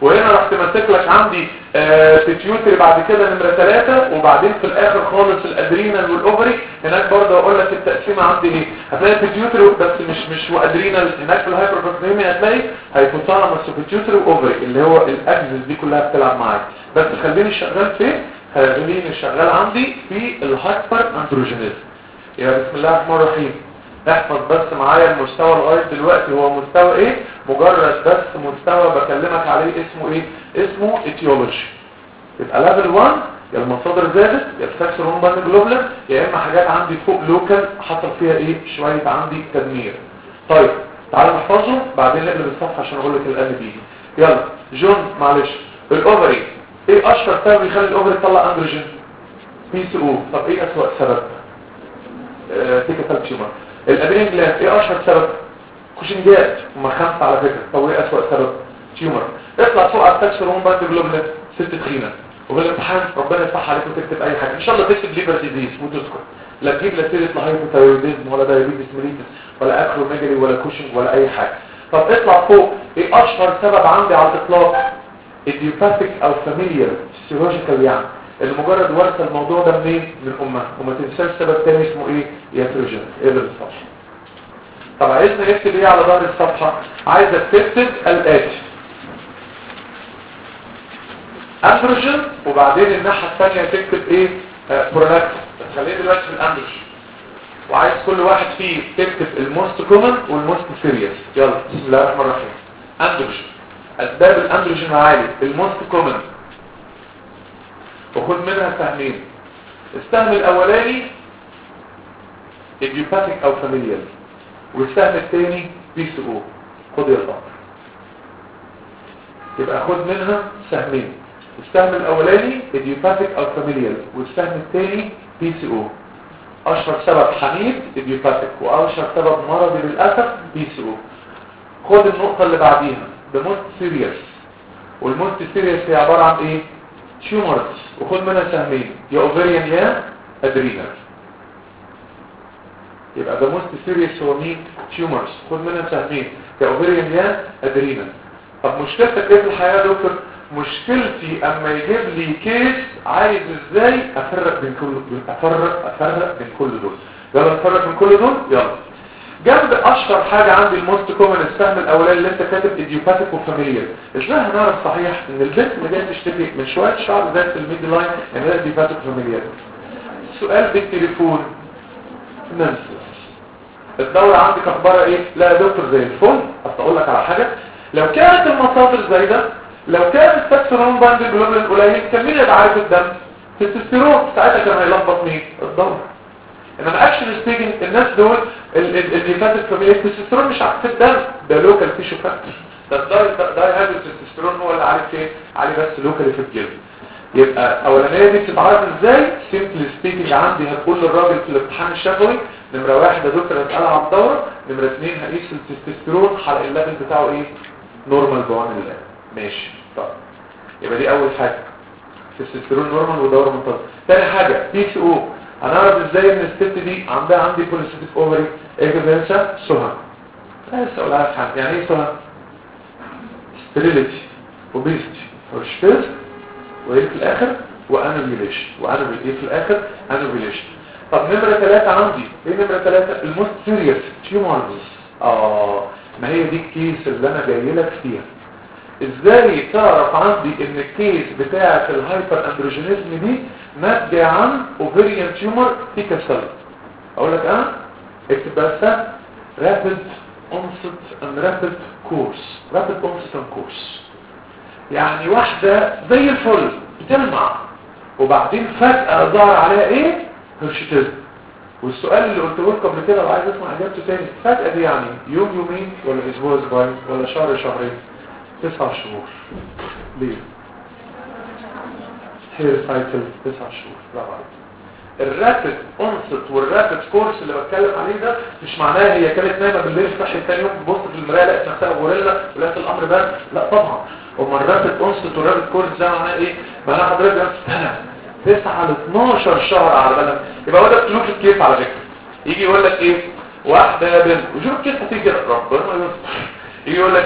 وهنا رحت ماسك لك عندي بيتيوتري بعد كده نمره ثلاثة وبعدين في الاخر خالص الادرينال والاوفري هناك برضه اقول لك التقسيمه عندي ايه هتلاقي بيتيوتري بس مش مش وادرينال هناك في الهايبربروتينيميا هتلاقي هيبوثالاموس وبيتيوتري واوفري اللي هو الاكسس دي كلها بتلعب معاك بس خليني شغال فين خليني شغال عندي في الهايبر اندروجينيزم يا بسم الله الرحمن الرحيم احفظ بس معايا المستوى لغايه دلوقتي هو مستوى ايه مجرد بس مستوى بكلمك عليه اسمه ايه اسمه اتيولوجي يبقى ليفل 1 يا المصادر زادت يا الفاكسور هون بان جلوبلر يا اما حاجات عندي فوق لوكال حصل فيها ايه شويه عندي تدمير طيب تعالى نحفظه بعدين نقلب الصفحه عشان اقول لك الان بي يلا جون معلش الاوفري ايه اشهر سبب يخلي الاوفري يطلع اندروجين بي سي او طب ايه اسوأ سبب تيكا تيومر الادرين جلاند ايه اشهر سبب كوشنجات هما خمسة على فكرة طب ايه اسوأ سبب تيومر اطلع فوق على التكسر هون باند جلوبلر ست تخينة وفي الامتحان ربنا يفتح عليك وتكتب اي حاجة ان شاء الله تكتب ليبر ديزيز وتسكت لا تجيب لا سيرة هايبوثايرويدزم ولا دايابيتس ميليتس ولا اكروميجالي ولا كوشنج ولا اي حاجة طب اطلع فوق ايه اشهر سبب عندي على الاطلاق الديوباثيك او فاميليال سيولوجيكال يعني اللي مجرد ورثة الموضوع ده منين من امها وما تنساش سبب تاني اسمه ايه ياتروجين ايه اللي الصفحة طب عايزنا نكتب ايه على ظهر الصفحة عايزك تكتب الاتي اندروجين وبعدين الناحية الثانية تكتب ايه آه برونكتين خلينا دلوقتي في الاندروجين وعايز كل واحد فيه تكتب الموست كومن والموست سيريس يلا بسم الله الرحمن الرحيم اندروجين اسباب الاندروجين العالي الموست كومن وخد منها سهمين السهم الاولاني idiopathic او familial والسهم الثاني بي سي او خد يا الامر يبقى خد منها سهمين السهم الاولاني idiopathic او familial والسهم الثاني بي سي او اشهر سبب حميد idiopathic واشهر سبب مرضي للاسف بي سي او خد النقطة اللي بعديها the most serious والموست سيريس هي عبارة عن ايه تيومرز وخد منها سهمين يا اوفريان يا ادرينال يبقى ده موست سيريس هو مين تيومرز خد منها سهمين يا اوفريان يا ادرينال طب مشكلتك ايه في الحياه يا دكتور مشكلتي اما يجيب لي كيس عايز ازاي افرق بين كل دول افرق افرق بين كل دول يلا نفرق بين كل دول يلا جنب اشهر حاجة عندي الموست كومن السهم الاولاني اللي انت كاتب ايديوباثيك وفاميليال ازاي هنعرف صحيح ان البنت اللي جايه تشتكي من شويه شعر ذات الميد لاين ان هي ايديوباثيك وفاميليال السؤال بالتليفون ننسى الدورة عندك اخبارها ايه لا يا دكتور زي الفل اصل اقول لك على حاجة لو كانت المصادر زي ده لو كان التكسرون باند الجلوبلين قليل كان مين يبقى عارف الدم التستيرون ساعتها كان هيلخبط مين الدورة انما اكشن ستيجنج الناس دول اللي فاتت فاميليا التستيرون مش عارف الدم ده لوكال تيشو فاكتور ده الداي داي هذا التستيرون هو اللي عارف ايه عليه بس لوكال في الجلد يبقى اولانيه دي بتتعرف ازاي سيمبل ستيجنج عندي هتقول للراجل في الامتحان الشفوي نمره واحد يا دكتور هسألها على الدوره نمره اثنين هقيس التستيرون حلق الليفل بتاعه ايه نورمال بعون الله ماشي طب يبقى دي اول حاجه التستيرون نورمال ودوره منتظمه ثاني حاجه بي سي او هنعرف ازاي ان الست دي عندها عندي بوليسيتيك اوفري ايه جنسها سهى بس اقول لها حاجه يعني ايه سهى ستيريليتي اوبيستي فرشتز وايه في الاخر وانوبيليشن وانوبيل ايه في الاخر انوبيليشن طب نمره ثلاثة عندي ايه نمره ثلاثة الموست سيريس تيومرز اه ما هي دي الكيس اللي انا جاي لك فيها ازاي تعرف عندي ان الكيس بتاعه الهايبر اندروجينيزم دي ناتجه عن اوفريان تيومر تيكا سيل اقول لك انا اكتب بس رابيد onset and rapid course rapid onset and course يعني واحدة زي الفل بتلمع وبعدين فجأة ظهر عليها ايه هرشتزم والسؤال اللي قلته لكم قبل كده وعايز اسمع اجابته تاني فجأة دي يعني يوم يومين ولا اسبوع اسبوعين ولا شهر شهرين تسع شهور ليه هير سايكل تسع شهور برافو عليك الرابد اونست والرابد كورس اللي بتكلم عليه ده مش معناه هي كانت نايمه بالليل صحي تاني يوم تبص في المرايه لقت نفسها غوريلا ولقت الامر بان لا طبعا امال الرابد اونست والرابد كورس ده معناه ايه معناه حضرتك بس سنه 9 ل 12 شهر على بالك يبقى هو ده سلوك الكيس على فكره يجي يقول لك ايه واحده يا بنت وشوف الكيس هتيجي ربنا يستر يجي يقول لك ايه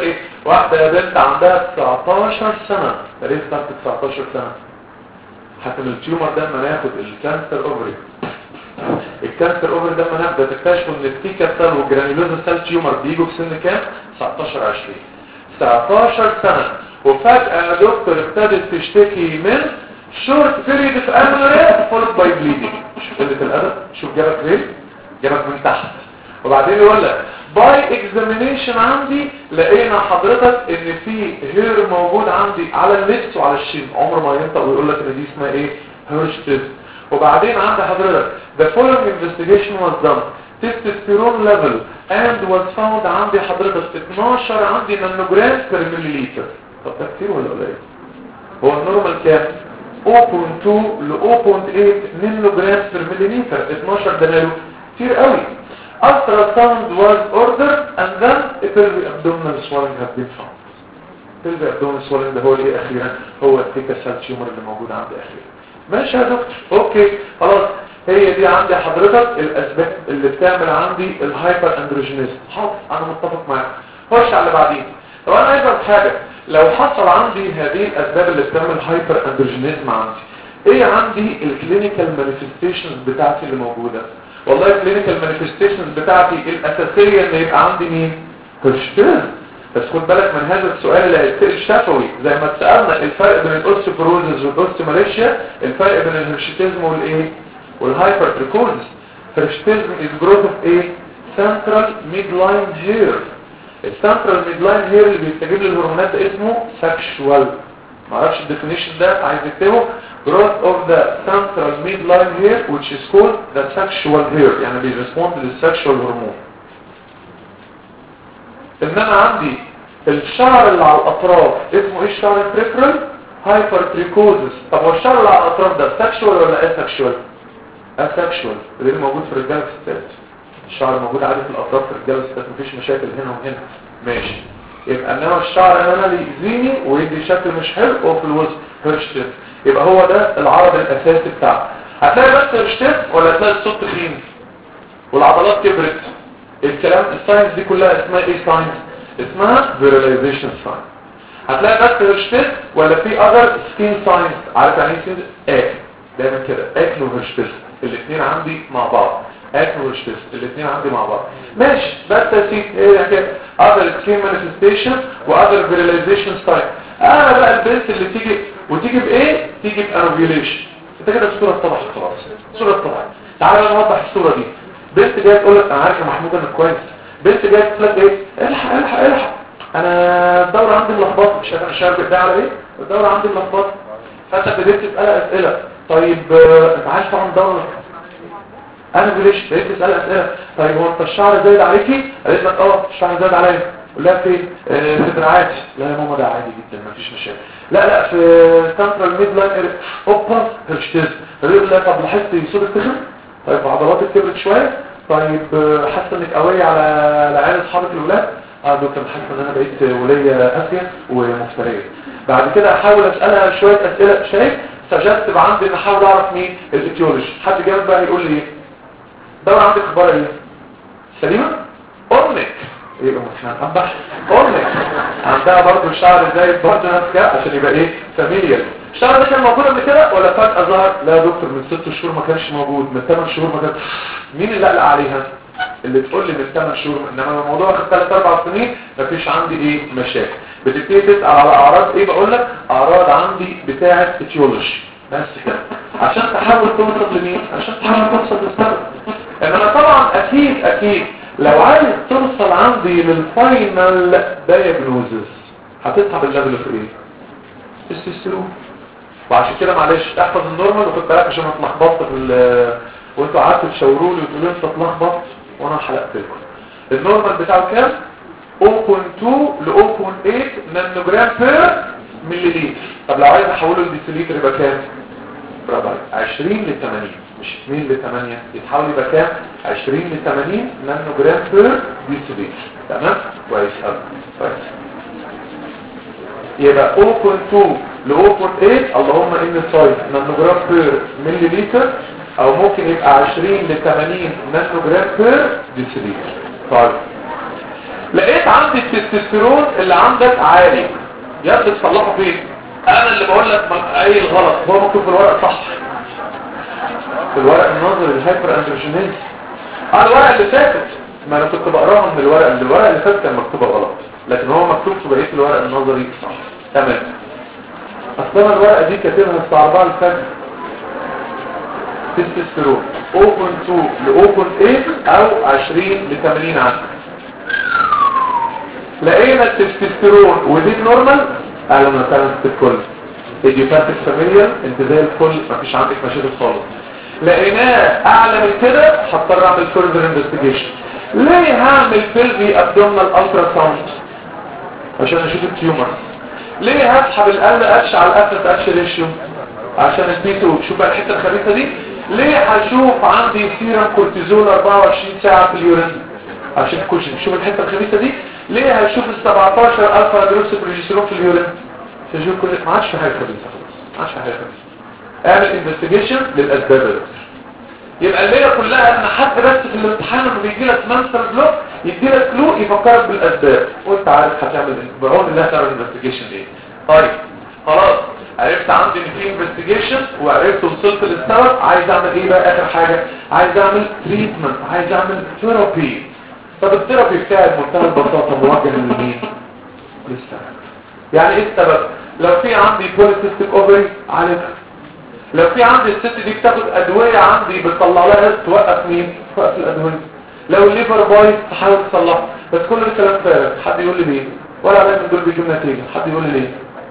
واحدة يا بنت عندها 19 سنة تاريخ تحت 19 سنة حتى التيومر ده لما ناخد الكانسر اوفري الكانسر اوفري ده لما نبدا تكتشفوا ان التيكا سيل والجرانيولوزا سيل تيومر بيجوا في سن كام 19 20 19 سنة وفجأة يا دكتور ابتدت تشتكي من شورت بيريد في امريا فولد باي بليدنج شوف قلة الادب شوف جابك ليه جابك من تحت وبعدين يقول لك باي اكزامينيشن عندي لقينا حضرتك ان في هير موجود عندي على اللبس وعلى الشين عمر ما ينطق ويقول لك ان دي اسمها ايه هيرشتز وبعدين عند حضرتك the following investigation was done testosterone level and was found عندي حضرتك 12 عندي نانوجرام per milliliter طب ده كتير ولا قليل هو النورمال كام 0.2 ل 0.8 نانوجرام per milliliter 12 ده ماله كتير قوي ultrasound was ordered and then a pelvic abdominal swelling has been found pelvic abdominal swelling ده هو ايه اخيرا هو التيكا سيل تيومر اللي موجود عندي اخيرا ماشي يا دكتور اوكي خلاص هي دي عندي حضرتك الاسباب اللي بتعمل عندي الهايبر اندروجينيزم حاضر انا متفق معاك خش على اللي بعدين طب انا عايز اقول حاجه لو حصل عندي هذه الاسباب اللي بتعمل هايبر اندروجينيزم عندي ايه عندي الكلينيكال مانيفستيشنز بتاعتي اللي موجوده والله الكلينيكال مانيفستيشنز بتاعتي الاساسيه ان يبقى عندي مين هرشتيرن بس خد بالك من هذا السؤال اللي هيتسال شفوي زي ما اتسالنا الفرق بين الاوستيوبروزز والاوستيوماليشيا الفرق بين الهرشتيزم والايه والهايبر تريكوزس هرشتيزم از جروث اوف ايه سنترال ميد لاين هير السنترال ميد لاين هير اللي بيستجيب للهرمونات ده اسمه سكشوال معرفش الديفينيشن ده عايز اكتبه growth of the central midline hair which is called the sexual hair يعني بيرسبوند للسكشوال هرمون انما عندي الشعر اللي على الاطراف اسمه ايه الشعر البريفرال هايبرتريكوزس طب هو الشعر اللي على الاطراف ده سكشوال ولا اسكشوال اسكشوال اللي موجود في الرجاله والستات الشعر موجود عادي في الاطراف في الرجاله والستات مفيش مشاكل هنا وهنا ماشي يبقى انما الشعر انا اللي يأذيني ويدي شكل مش حلو هو في الوسط هيرشتيف يبقى هو ده العرض الاساسي بتاعه هتلاقي بس هيرشتيف ولا هتلاقي الصوت تخين والعضلات كبرت الكلام الساينس دي كلها اسمها ايه ساينس اسمها فيراليزيشن ساينس هتلاقي بس هيرشتيف ولا في اذر سكين ساينس عارف يعني ايه سكين اكل دايما كده اكل وهيرشتيف الاثنين عندي مع بعض اكل وهيرشتيف الاثنين عندي مع بعض ماشي بس يا سيدي ايه كده اذر سكين مانيفستيشن واذر فيراليزيشن ساينس انا بقى البنت اللي تيجي وتيجي بايه تيجي بانوفيوليشن انت كده الصوره اتضحت خلاص الصوره اتضحت تعالى نوضح الصوره دي بنت جايه تقول لك انا عارف يا محمود انك كويس بنت جايه تقول لك ايه الحق الحق الحق انا الدوره عندي ملخبطه مش عارف الشهر بتاع على ايه الدوره عندي ملخبطه فانت ابتديت تسالها اسئله طيب آه، انت عارف طبعا الدوره انا بليش بقيت تسال اسئله طيب هو انت الشعر زايد عليكي قالت لك اه الشعر زايد عليا قول لها فين آه، في دراعاتي لا يا ماما ده عادي جدا مفيش مشاكل لا لا في سنترال ميد لاين اوبا هرشتيز يقول لها طب لاحظت صوتك تخن طيب عضلاتك كبرت شويه طيب آه، حاسه انك قويه على العيال اصحابك الاولاد اه دكتور حاسه ان انا بقيت وليه قاسيه ومفتريه بعد كده احاول اسالها شويه اسئله شايف سجلت عندي ان احاول اعرف مين الايتيولوجي حد جنب بقى يقول لي ايه دور عندك اخبار ايه سليمه امك يبقى مش هنقبح امك عندها برضه الشعر زي برضه نفس كده عشان يبقى ايه فاميليال الشعر ده كان موجود قبل كده ولا فجأة ظهر لا يا دكتور من ست شهور ما كانش موجود من ثمان شهور ما كانش مين اللي قلق عليها اللي تقول لي من ثمان شهور انما الموضوع في ثلاث اربع سنين مفيش عندي ايه مشاكل بتبتدي تسال على اعراض ايه بقول لك اعراض عندي بتاعه اتيولوجي بس كده عشان تحاول توصل لمين عشان تحاول توصل للسبب انما طبعا اكيد اكيد لو عايز توصل عندي للفاينل دايجنوزس هتسحب الليفل في ايه تستوستيرون وعشان كده معلش احفظ النورمال وخد بالك عشان ما تلخبطت في ال- وانتوا قعدتوا تشاوروا لي وتقولوا انت اتلخبط وانا حلقت لكم النورمال بتاعه كام 0.2 ل 0.8 نانوجرام بير مليليتر طب لو عايز احوله لديسيليتر يبقى كام برافو عليك 20 ل 80 مش 2 ل 8 يتحول يبقى كام 20 ل 80 نانوجرام بير ديسيليتر تمام كويس قوي كويس يبقى 0.2 ل 0.8 اللهم ان سايز نانوجرام بير مليليتر او ممكن يبقى 20 ل 80 نانوجرام بير ديسيليتر طيب لقيت عندي عندي التستوستيرون اللي عندك عالي يا ابني تصلحه فين انا اللي بقول لك ما- اي الغلط هو مكتوب في الورق صح في الورق النظري الهايبر اندروجينيز اه الورق اللي فاتت ما انا كنت بقراها من الورق اللي الورق اللي فات كان مكتوبه غلط لكن هو مكتوب في بقيه الورق النظري صح تمام اصل انا الورقه دي كاتبها الساعه 4 الفجر تستوستيرون 0.2 ل 0.8 او 20 ل 80 عندك لقينا التستوستيرون ودي نورمال اهلا وسهلا في الكل ايديوباثيك فاميليا انت زي الفل مفيش عندك مشاكل خالص لقيناه اعلى من كده هضطر اعمل فيرذر انفستيجيشن ليه هعمل بيلفي ابدومينال الترا ساوند عشان اشوف التيومر ليه هسحب القلب اتش على الافس اتش ريشيو عشان البي 2 شوف بقى الحته الخبيثه دي ليه هشوف عندي سيرم كورتيزول 24 ساعه في اليورين عشان كوشن شوف الحته الخبيثه دي ليه هشوف ال 17 الفا هيدروكسي بروجستيرون في اليورين عشان اشوف كل ما عادش في حاجه خبيثه خلاص ما عادش في حاجه خبيثه اعمل انفستيجيشن للاسباب دي يبقى الليله كلها ان حد بس في الامتحان لما بيجي لك مانستر بلوك يدي لك كلو يفكرك بالاسباب وانت عارف هتعمل إيه. بعون الله هتعمل انفستيجيشن ايه طيب خلاص عرفت عندي ان في انفستيجيشن وعرفت وصلت للسبب عايز اعمل ايه بقى اخر حاجه عايز اعمل تريتمنت عايز اعمل ثيرابي طب الثيرابي بتاعي بمنتهى البساطه موجه لمين للسبب يعني ايه السبب لو في عندي بوليسيستيك اوفري عالجها لو في عندي الست دي بتاخد ادوية عندي بتطلع لها توقف مين توقف الادوية لو الليفر بايظ تحاول تصلحه بس كل ده كلام فارغ حد يقول لي ليه ولا على من دول بيجيب نتيجة حد يقول لي ليه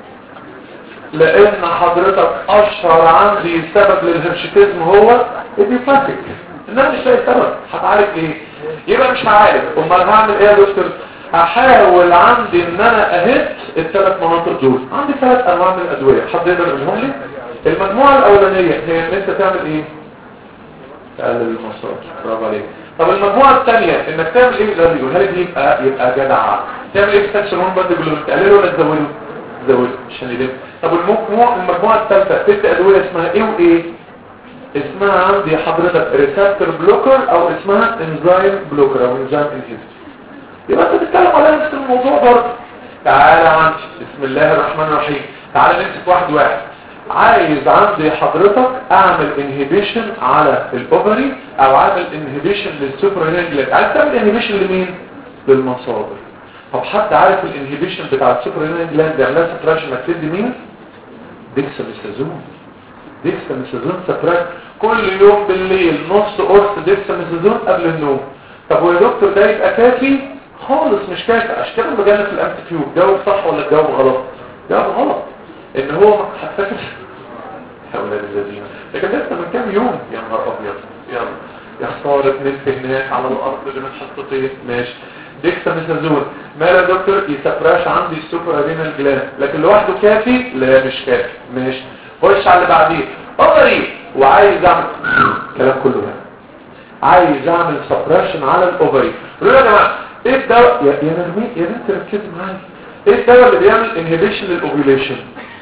لان حضرتك اشهر عندي سبب للهرشيتيزم هو ايديوباثيك انما مش لاقي سبب هتعالج ايه يبقى مش هعالج امال هعمل ايه يا دكتور هحاول عندي ان انا اهت الثلاث مناطق دول عندي ثلاث انواع من الادويه حد يقدر يقولهم لي المجموعه الاولانيه هي ان انت تعمل ايه تقلل المصاري برافو عليك طب المجموعه الثانيه انك تعمل ايه لا يقولها لي دي يبقى يبقى جدع تعمل ايه في سكشن 1 بدل جلوكوز تقلله ولا تزوده تزوده عشان يلف طب المجموعه المجموعه الثالثه تدي ادويه اسمها ايه وايه اسمها عندي حضرتك ريسبتور بلوكر او اسمها انزيم بلوكر او انزيم انهيبيتور يبقى انت بتتكلم على نفس الموضوع برضه تعالى عندي بسم الله الرحمن الرحيم تعالى نمسك واحد واحد عايز عندي حضرتك اعمل انهبيشن على الاوفري او اعمل انهبيشن للسوبرينال جلاند عايز تعمل انهبيشن لمين للمصادر طب حد عارف الانهبيشن بتاع السوبرينال جلاند بيعملها سبريشن انك تدي مين ديكساميثازون ديكساميثازون سبريشن كل يوم بالليل نص قرص ديكساميثازون قبل النوم طب ويا دكتور ده يبقى كافي خالص مش كافي عشان كده مجال في الام كيو الجو صح ولا الجو غلط الجو غلط ان هو هتفكر يا ولاد الذين لكن لسه من كام يوم يا نهار ابيض يلا يا خساره نلف هناك على الارض بين الحصتين ماشي ديكساميثازون مال يا دكتور يسبراش عندي السوبر ادينال جلاند لكن لوحده كافي لا مش كافي ماشي خش على اللي بعديه اوفري وعايز اعمل الكلام كله ده عايز اعمل سبريشن على الاوفري قولوا يا جماعه ايه الدواء يا يا نرمي يا بنت ركزي معايا ايه الدواء اللي بيعمل انهبيشن للاوفيوليشن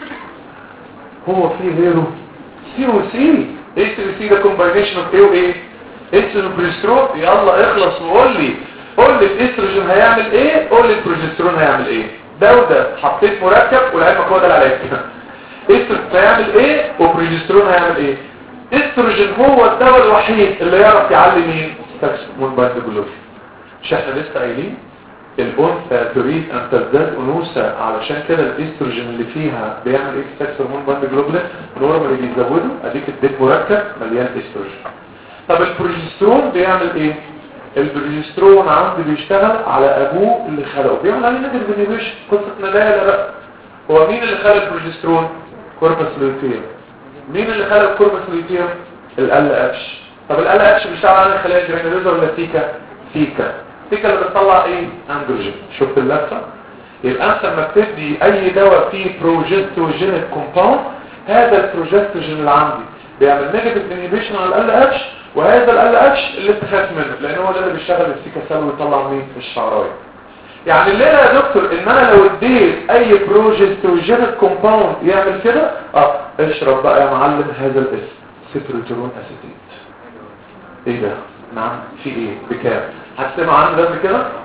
هو فيه غيره سي و سي ايه سي و سي ده كومباينيشن اوف ايه وايه استروجين وبروجسترون يلا اخلص وقول لي قول لي الاستروجين هيعمل ايه قول لي البروجسترون هيعمل ايه ده وده حطيت مركب ولعلمك هو ده العلاج استروجين هيعمل ايه وبروجسترون هيعمل ايه استروجين هو الدواء الوحيد اللي يعرف يعلي مين ساكسون باند جلوكوز مش احنا لسه قايلين الانثى تريد ان تزداد انوثه علشان كده الاستروجين اللي فيها بيعمل ايه سكس هرمون باند جلوبولين نورمال اللي بيزوده اديك اديت مركب مليان استروجين طب البروجسترون بيعمل ايه البروجسترون عندي بيشتغل على ابوه اللي خلقه بيعمل عليه نيجاتيف انيبيشن قصه ندالة بقى هو مين اللي خلق البروجسترون كوربس لوتيوم مين اللي خلق الكوربس لوتيوم ال اتش طب ال اتش بيشتغل على الخلايا الجرانيولوزا ولا سيكا سيكا السكه اللي بتطلع ايه اندروجين شفت اللفه يبقى انت لما بتدي اي دواء فيه بروجستوجينيك كومباوند هذا البروجستوجين اللي عندي بيعمل نيجاتيف انهبيشن على ال اتش وهذا ال اتش اللي انت خايف منه لان هو ده اللي بيشتغل السيكا سيل ويطلع مين الشعرايه يعني الليله يا دكتور ان انا لو اديت اي بروجستوجينيك كومباوند يعمل كده اه اشرب بقى يا معلم هذا الاسم سيتروترون اسيتيت ايه ده نعم في ايه بكام هتسمع عنه ده قبل كده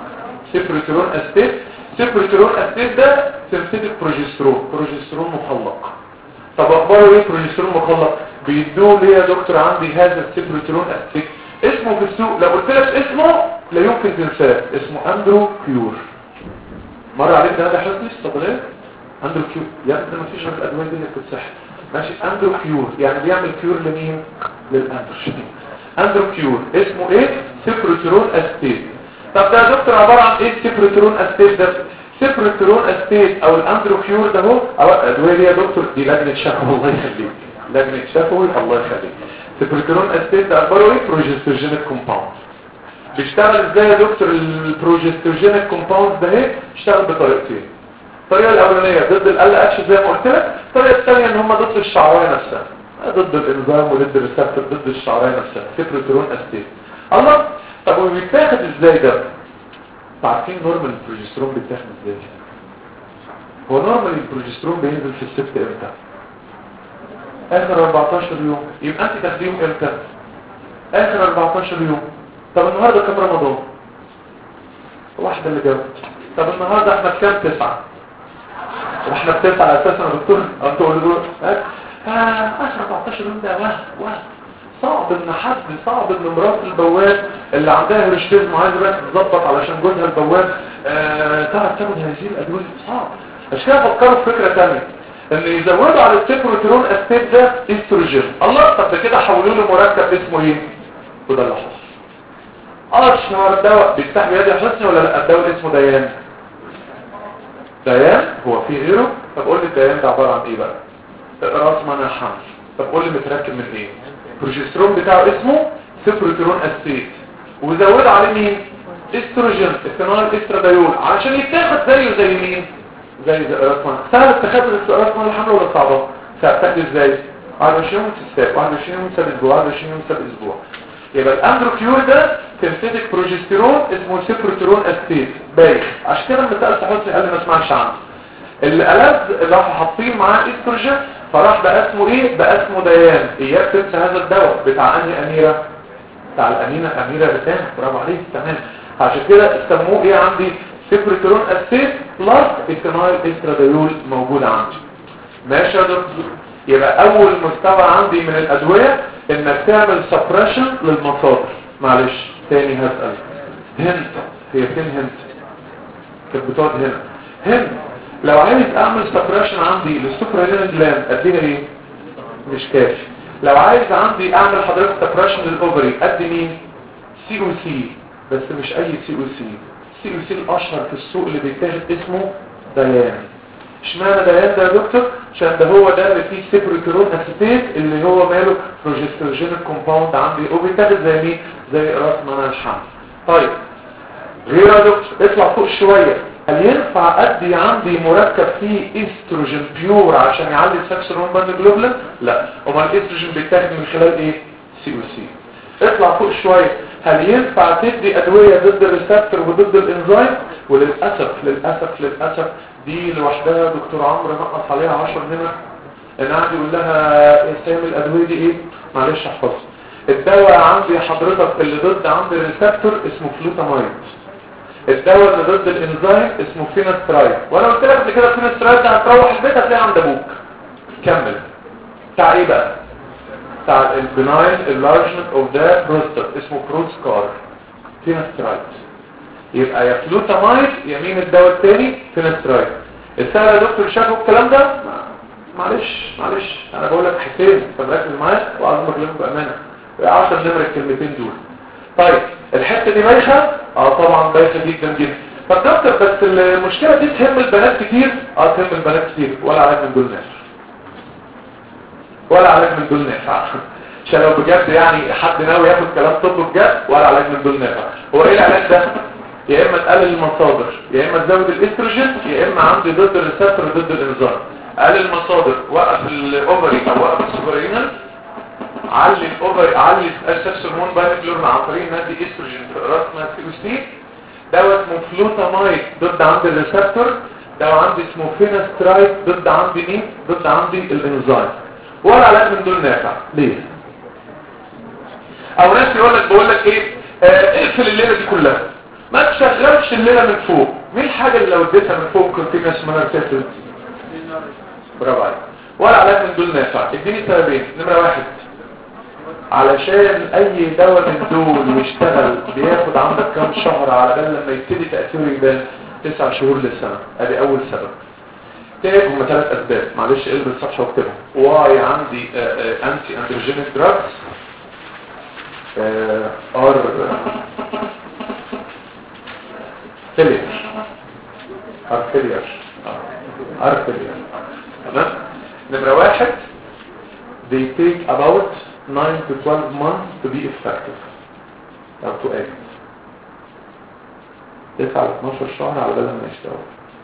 سيبروتيرون استيت سيبروتيرون استيت ده سينثيتيك بروجسترون بروجسترون مخلق طب اخباره ايه بروجسترون مخلق بيدوه ليه يا دكتور عندي هذا السيبروتيرون استيت اسمه في السوق لو قلت لك اسمه لا يمكن تنساه اسمه اندرو كيور مر عليك ده ده حسني الصدريه اندرو كيور يا ابني ما فيش غير الادويه دي اللي بتتسحب ماشي اندرو كيور يعني بيعمل كيور لمين للاندروجين اندرو كيور اسمه ايه سيبروتيرون استيت طب ده يا دكتور عباره عن ايه السيبروتيرون استيت ده سيبروتيرون استيت او الاندرو كيور ده هو او الادويه دي يا دكتور دي لجنه شفوي الله يخليك لجنه شفوي الله يخليك سيبروتيرون استيت ده اخباره ايه بروجستوجينيك كومباوند بيشتغل ازاي يا دكتور البروجستوجينيك كومباوند ده اهي بيشتغل بطريقتين الطريقه الاولانيه ضد ال اتش زي ما قلت لك الطريقه الثانيه ان هم ضد الشعرايه نفسها ضد الانزيم وضد الريسبتور ضد الشعرايه نفسها سيبروتيرون استيت الله طب وبيتاخد ازاي ده عارفين نورمال البروجسترون بيتاخد ازاي هو نورمال البروجسترون بينزل في الست امتى اخر 14 يوم يبقى انت تاخديهم امتى اخر 14 يوم طب النهارده كام رمضان واحده اللي جاوبت طب النهارده احنا كام تسعة واحنا بتسعة اساسا يا دكتور انتوا قولوا اه اخر 14 يوم ده واه واه صعب ان حد صعب ان مرات البواب اللي عندها هيرشتيزم وعايزه بقى تتظبط علشان جوزها البواب آه تعرف تاخد هذه الادويه صعب عشان كده فكروا في فكره ثانيه ان يزودوا على السيبروتيرون استيت ده استروجين الله طب ده كده حولوا له مركب اسمه ايه وده اللي حصل اشهر دواء بيفتح بيد حسني ولا لا الدواء اسمه ديان ديان هو في غيره طب قول لي الديان ده عباره عن ايه بقى راس منع حمل طب قول لي متركب من ايه البروجسترون بتاعه اسمه سيبروتيرون استيت وزود عليه مين استروجين استنال استراديول عشان يتاخد زيه زي مين زي راس منع سهل اتخاذ راس منع الحمل ولا صعبه سهل تاخد ازاي 21 يوم تستاك 21 يوم ساب اسبوع 21 يوم ساب اسبوع يبقى الاندروكيور ده سينثيتيك بروجستيرون اسمه سيبروتيرون استيت بايخ عشان كده لما سالت حسني قال لي ما اسمعش عنه الالذ راحوا حاطين معاه استروجين فراح بقى اسمه ايه بقى اسمه ديان اياك تنسى هذا الدواء بتاع انهي اميره بتاع الامينه اميره رسام برافو عليك تمام عشان كده سموه ايه عندي سيبروتيرون استيت بلس ايثانول استراديول موجود عندي ماشي يا دكتور يبقى اول مستوى عندي من الادويه انك تعمل سبريشن للمصادر معلش تاني هسأل هند هي فين هند كانت بتقعد هنا هند لو عايز اعمل سبريشن عندي للسوبرالين جلاند اديها ايه مش كافي لو عايز عندي اعمل حضرتك سبريشن للاوفري ادي مين سي او سي بس مش اي سي او سي سي او سي الاشهر في السوق اللي بيتاخد اسمه ديان اشمعنى ديان ده يا دكتور عشان ده هو ده اللي فيه سيبروتيرون اسيتيت اللي هو ماله بروجستروجينيك كومباوند عندي وبيتاخد زي مين زي راس منع الحمل طيب غير يا دكتور اطلع فوق شويه هل ينفع ادي عندي مركب فيه استروجين بيور عشان يعلي السكس هرمون جلوبلين لا امال الاستروجين بيتاخد من خلال ايه سي او سي اطلع فوق شويه هل ينفع تدي ادويه ضد الريسبتور وضد الانزيم وللاسف للاسف للاسف دي لوحدها دكتور عمرو نقص عليها 10 نمر ان قاعد يقول لها يا سامي الادويه دي ايه معلش احفظها الدواء عندي حضرتك اللي ضد عند الريسبتور اسمه فلوتامايد الدواء اللي ضد الانزيم اسمه فينسترايد وانا قلت لك قبل كده فينسترايد ده هتروح البيت هتلاقيه عند ابوك كمل بتاع ايه بقى بتاع البناين اللارجمنت اوف ذا بروستات اسمه بروسكار فينسترايد يبقى يا فلوتامايد يمين الدواء الثاني فينسترايد السهل يا دكتور شافوا الكلام ده معلش معلش انا بقول لك حسين انت مركز معايا وعايز اكلمك بامانه 10 نمر الكلمتين دول طيب الحته دي بايخه اه طبعا بايخه جدا جدا طب دكتور بس المشكله دي تهم البنات كتير اه تهم البنات كتير ولا علاج من دول ناس ولا علاج من دول ناس عشان لو بجد يعني حد ناوي ياخد كلام طب بجد ولا علاج من دول ناس هو ايه العلاج ده يا اما تقلل المصادر يا اما تزود الاستروجين يا اما عندي ضد الريسبتور ضد الانزيم قلل المصادر وقف الاوفري او وقف السوبرينال علي الاوفري علي السكس هرمون باينكلورن عن طريق نادي استروجين في راسنا سي او سي دواء اسمه فلوتامايد ضد عند الريسبتور دواء عندي اسمه فينسترايد ضد عندي مين ضد عندي الانزيم ولا علاج من دول نافع ليه او ناس يقول لك بقول لك ايه آه اقفل الليله دي كلها ما تشغلش الليله من فوق مين الحاجه اللي لو اديتها من فوق كونتينوس مانر تفل برافو عليك ولا علاج من دول نافع اديني سببين نمره واحد علشان اي دواء من دول يشتغل بياخد عندك كام شهر على بال لما يبتدي تاثيره يبان تسع شهور للسنه ادي اول سبب تاني هم ثلاث اسباب معلش قلب الصفحه واكتبهم واي عندي انتي اندروجينيك دراجز ار فيلير ار فيلير ار فيلير تمام نمره واحد they take about 9 to 12 months to be effective or to act 9 ل 12 شهر على بال ما يشتغل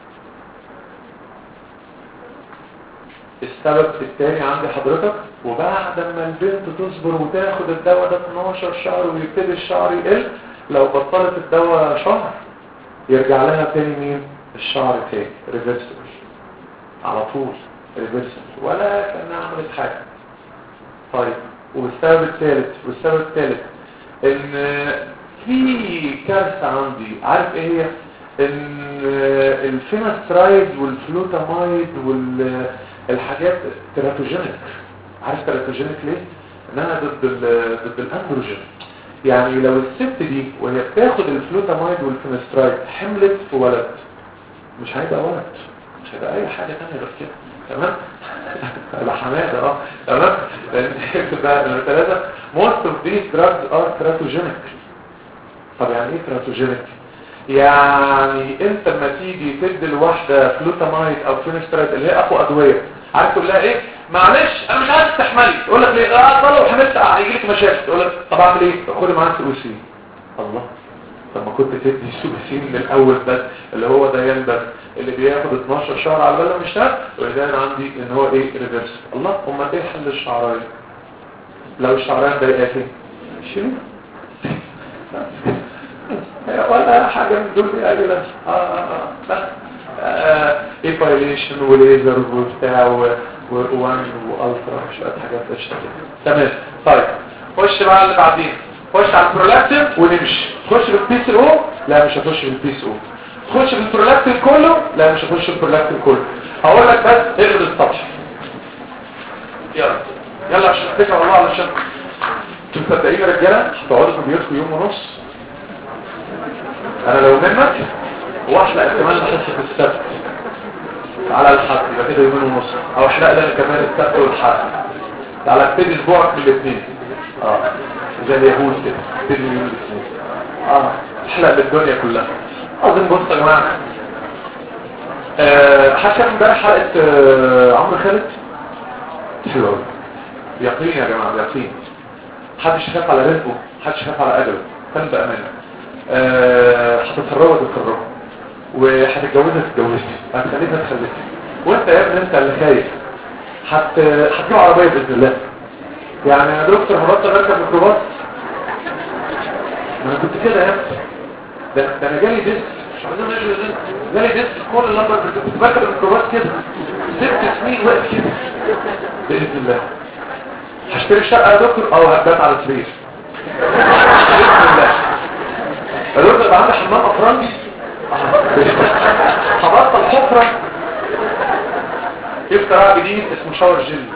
السبب الثاني عند حضرتك وبعد ما البنت تصبر وتاخد الدواء ده 12 شهر ويبتدي الشعر يقل لو بطلت الدواء شهر يرجع لها تاني مين الشعر تاني ريفرسبل على طول ريفرسبل ولا كانها عملت حاجه طيب والسبب الثالث والسبب الثالث ان في كارثه عندي عارف ايه هي ان الفينسترايد والفلوتامايد والحاجات تيراتوجينيك عارف تيراتوجينيك ليه انها ضد ال ضد الاندروجين يعني لو الست دي وهي بتاخد الفلوتامايد والفينسترايد حملت في ولد مش هيبقى ولد مش هيبقى اي حاجه ثانيه غير كده تمام لا حماده اه تمام لان بقى الثلاثه most of these drugs are teratogenic طب يعني ايه teratogenic يعني انت لما تيجي تدي الواحده فلوتامايد او فينسترايد اللي هي اقوى ادويه عارف تقول لها ايه معلش انا مش عايز تستحملي تقول لك ليه اه طلع وحملت هيجي لك مشاكل تقول لك طب اعمل ايه خدي معاك سوسين الله طب ما كنت تدي سوسين من الاول بس اللي هو ديان بس اللي بياخد 12 شهر على بال ما يشتغل وده انا عندي ان هو ايه ريفرس الله امال ايه حل الشعرين لو الشعرين ضايقاكي شيلوا ولا حاجة من دول يا جلس اه اه بس ايبايليشن وليزر وبتاع وان والترا شويه حاجات قشطه تمام طيب خش بقى اللي بعدين خش على البرولاكتين ونمشي خش في البيس او لا مش هخش في البيس او خش في البرولاكتين كله لا مش هخش في البرولاكتين كله هقول لك بس اقلب السطح يلا يلا عشان اتكل الله علشان انتوا مصدقين يا رجاله هتقعدوا في بيوتكم يوم ونص انا لو منك واحلق كمان حصه السبت على الحد يبقى كده يومين ونص او احلق لنا كمان السبت والحد على ابتدي اسبوعك من الاثنين اه زي اليهود كده ابتدي يوم الاثنين اه احلق بالدنيا كلها اظن بص يا جماعه آه حكم امبارح حلقه آه عمرو خالد حلو قوي يقين يا جماعه يقين محدش يخاف على رزقه محدش يخاف على اجله كان بامانه أه هتتفرجوا تتفرجوا وهتتجوزها تتجوزها هتخليها تخليها وانت يا ابني انت اللي خايف هت هتجيب عربيه باذن الله يعني يا دكتور هبطل اركب ميكروباص ما انا كنت كده يا ابني ده, ده انا جالي ديسك مش عايزين نجري ديسك جالي ديسك كل اللمبر كنت بركب الميكروباص كده ست سنين واقف كده باذن الله هشتري شقه يا دكتور او هبات على سرير باذن الله الوقت يبقى عندي حمام افرنجي هبطل حفرة في اختراع جديد اسمه شاور جيل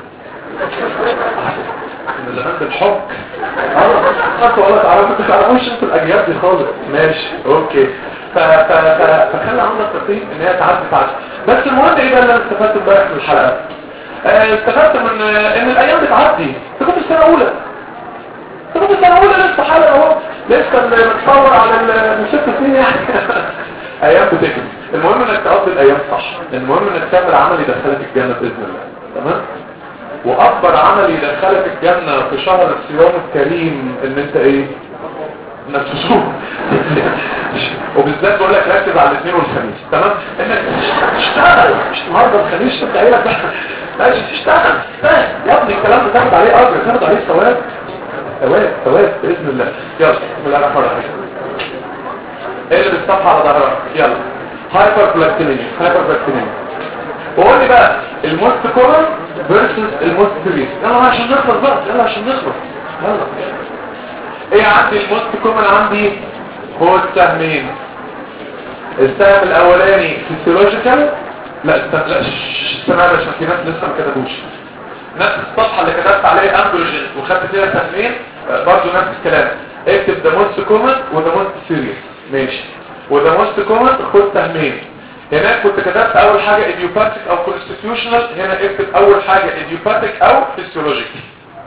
من زمان بالحب اه خدت والله تعالى ما تعرفوش انتوا الاجيال دي خالص ماشي اوكي ف ف ف فخلي عندك تقييم ان هي تعدي تعدي بس المهم ايه بقى اللي انا استفدت امبارح من الحلقه آه استفدت من ان الايام بتعدي انت كنت في سنه اولى انت كنت في سنه اولى لسه حالا اهو لسه متصور على الست سنين يعني ايام بتجري المهم انك تقضي الايام صح المهم انك تعمل عمل يدخلك الجنه باذن الله تمام واكبر عمل يدخلك الجنه في شهر الصيام الكريم ان انت ايه انك تصوم وبالذات بقول لك ركز على الاثنين والخميس تمام انك تشتغل مش النهارده الخميس انت قايل لك ماشي تشتغل يا ابني الكلام ده تاخد عليه اجر تاخد عليه ثواب ثواب ثواب باذن الله يلا بسم الله الرحمن الرحيم اقلب الصفحه على ظهرها يلا هايبر بلاكتينيميا هايبر بلاكتينيميا وقول لي بقى الموست كومن فيرسز الموست سيريس يلا عشان نخلص بقى يلا عشان نخلص يلا ايه عندي الموست كومن عندي خد سهمين السهم الاولاني فيسيولوجيكال لا استنى لا شش، استنى عشان في ناس لسه ما كتبوش نفس الصفحه اللي كتبت عليها اندروجين وخدت فيها سهمين آه، برضه نفس الكلام اكتب ذا موست كومن وذا موست سيريس ماشي وذا موست كومن خد سهمين هناك كنت كتبت اول حاجه ايديوباثيك او كونستيتيوشنال هنا اكتب اول حاجه ايديوباثيك او فيسيولوجيكال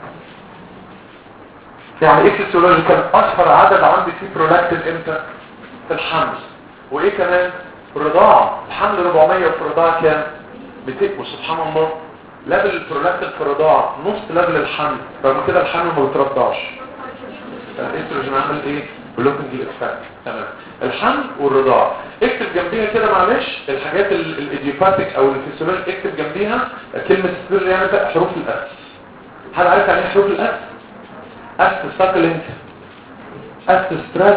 يعني ايه فيسيولوجيكال اشهر عدد عندي فيه برولاكتين امتى في الحمل وايه كمان الرضاعه الحمل 400 وفي الرضاعه كام 200 وسبحان الله ليفل البرولاكتين في الرضاعه نص ليفل الحمل رغم كده الحمل ما بيترضعش الاستروجين عمل ايه بلوكنج الافكت تمام الحمل والرضاعه اكتب جنبيها كده معلش الحاجات ال- الايديوباثيك او الفسيولوجي اكتب جنبيها كلمه سبير يعني بقى حروف الاس حد عارف يعني ايه حروف الاس اس ساكلينج اس ستريس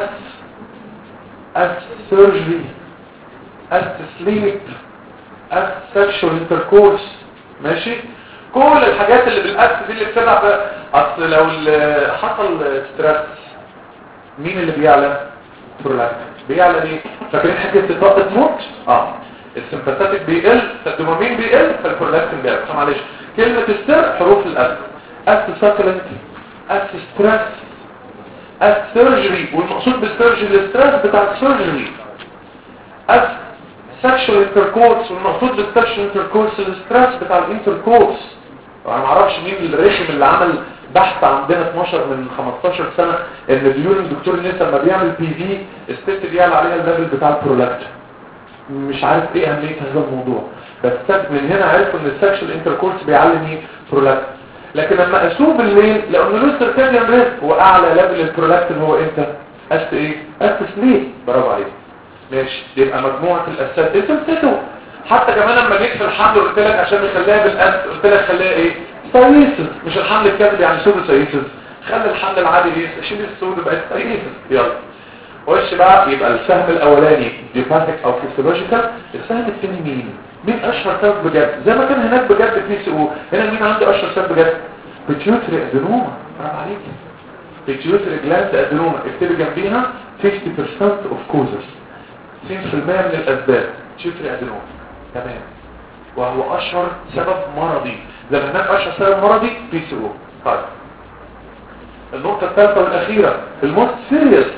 اس سيرجري اس سليب اس سكشوال انتركورس ماشي كل الحاجات اللي بالاس دي اللي بتلعب اصل لو ال- حصل ستريس مين اللي بيعلى برولاكتين بيعلى ليه فاكرين حكايه طاقه موت اه السمباثيك بيقل فالدوبامين بيقل فالبرولاكتين بيعلى معلش كلمه السر حروف الاس اس ساكلينج اس ستريس اس سيرجري والمقصود بالسيرجري الستريس بتاع السيرجري اس سكشوال انتركورس والمقصود بالسكشوال انتركورس الستريس بتاع الانتركورس انا ما اعرفش مين الرخم اللي عمل بحث عندنا 12 من 15 سنه ان بيقول الدكتور النساء لما بيعمل بي في الست بيعلى عليها الليفل بتاع البرولاكتين مش عارف ايه اهميه هذا الموضوع بس من هنا عرفوا ان السكشوال انتركورس بيعلي ايه برولاكتين لكن لما قاسوه بالليل لانه له سيركاديان ريسك واعلى ليفل البرولاكتين هو امتى اس ايه اس سليب برافو عليك ماشي يبقى مجموعه الاسات انت نسيته حتى كمان لما جيت في الحمل قلت لك عشان نخليها بالاس قلت لك خليها ايه سايسس مش الحمل الكامل يعني سودو سايسس خلي الحمل العادي ايه شيل السودو بقت سايسس يلا وش بقى يبقى السهم الاولاني ديباتيك او فيسيولوجيكال السهم الثاني مين مين اشهر سبب بجد زي ما كان هناك بجد في سي او هنا مين عنده اشهر سبب بجد بيتيوتري ادينوما برافو عليك بيتيوتري جلاند ادينوما اكتبي جنبيها 50% اوف كوزز 90% من الاسباب بيتيوتري ادينوما تمام وهو اشهر سبب مرضي زي ما هناك اشهر سبب مرضي بي سي او طيب النقطة الثالثة والأخيرة الموست سيريس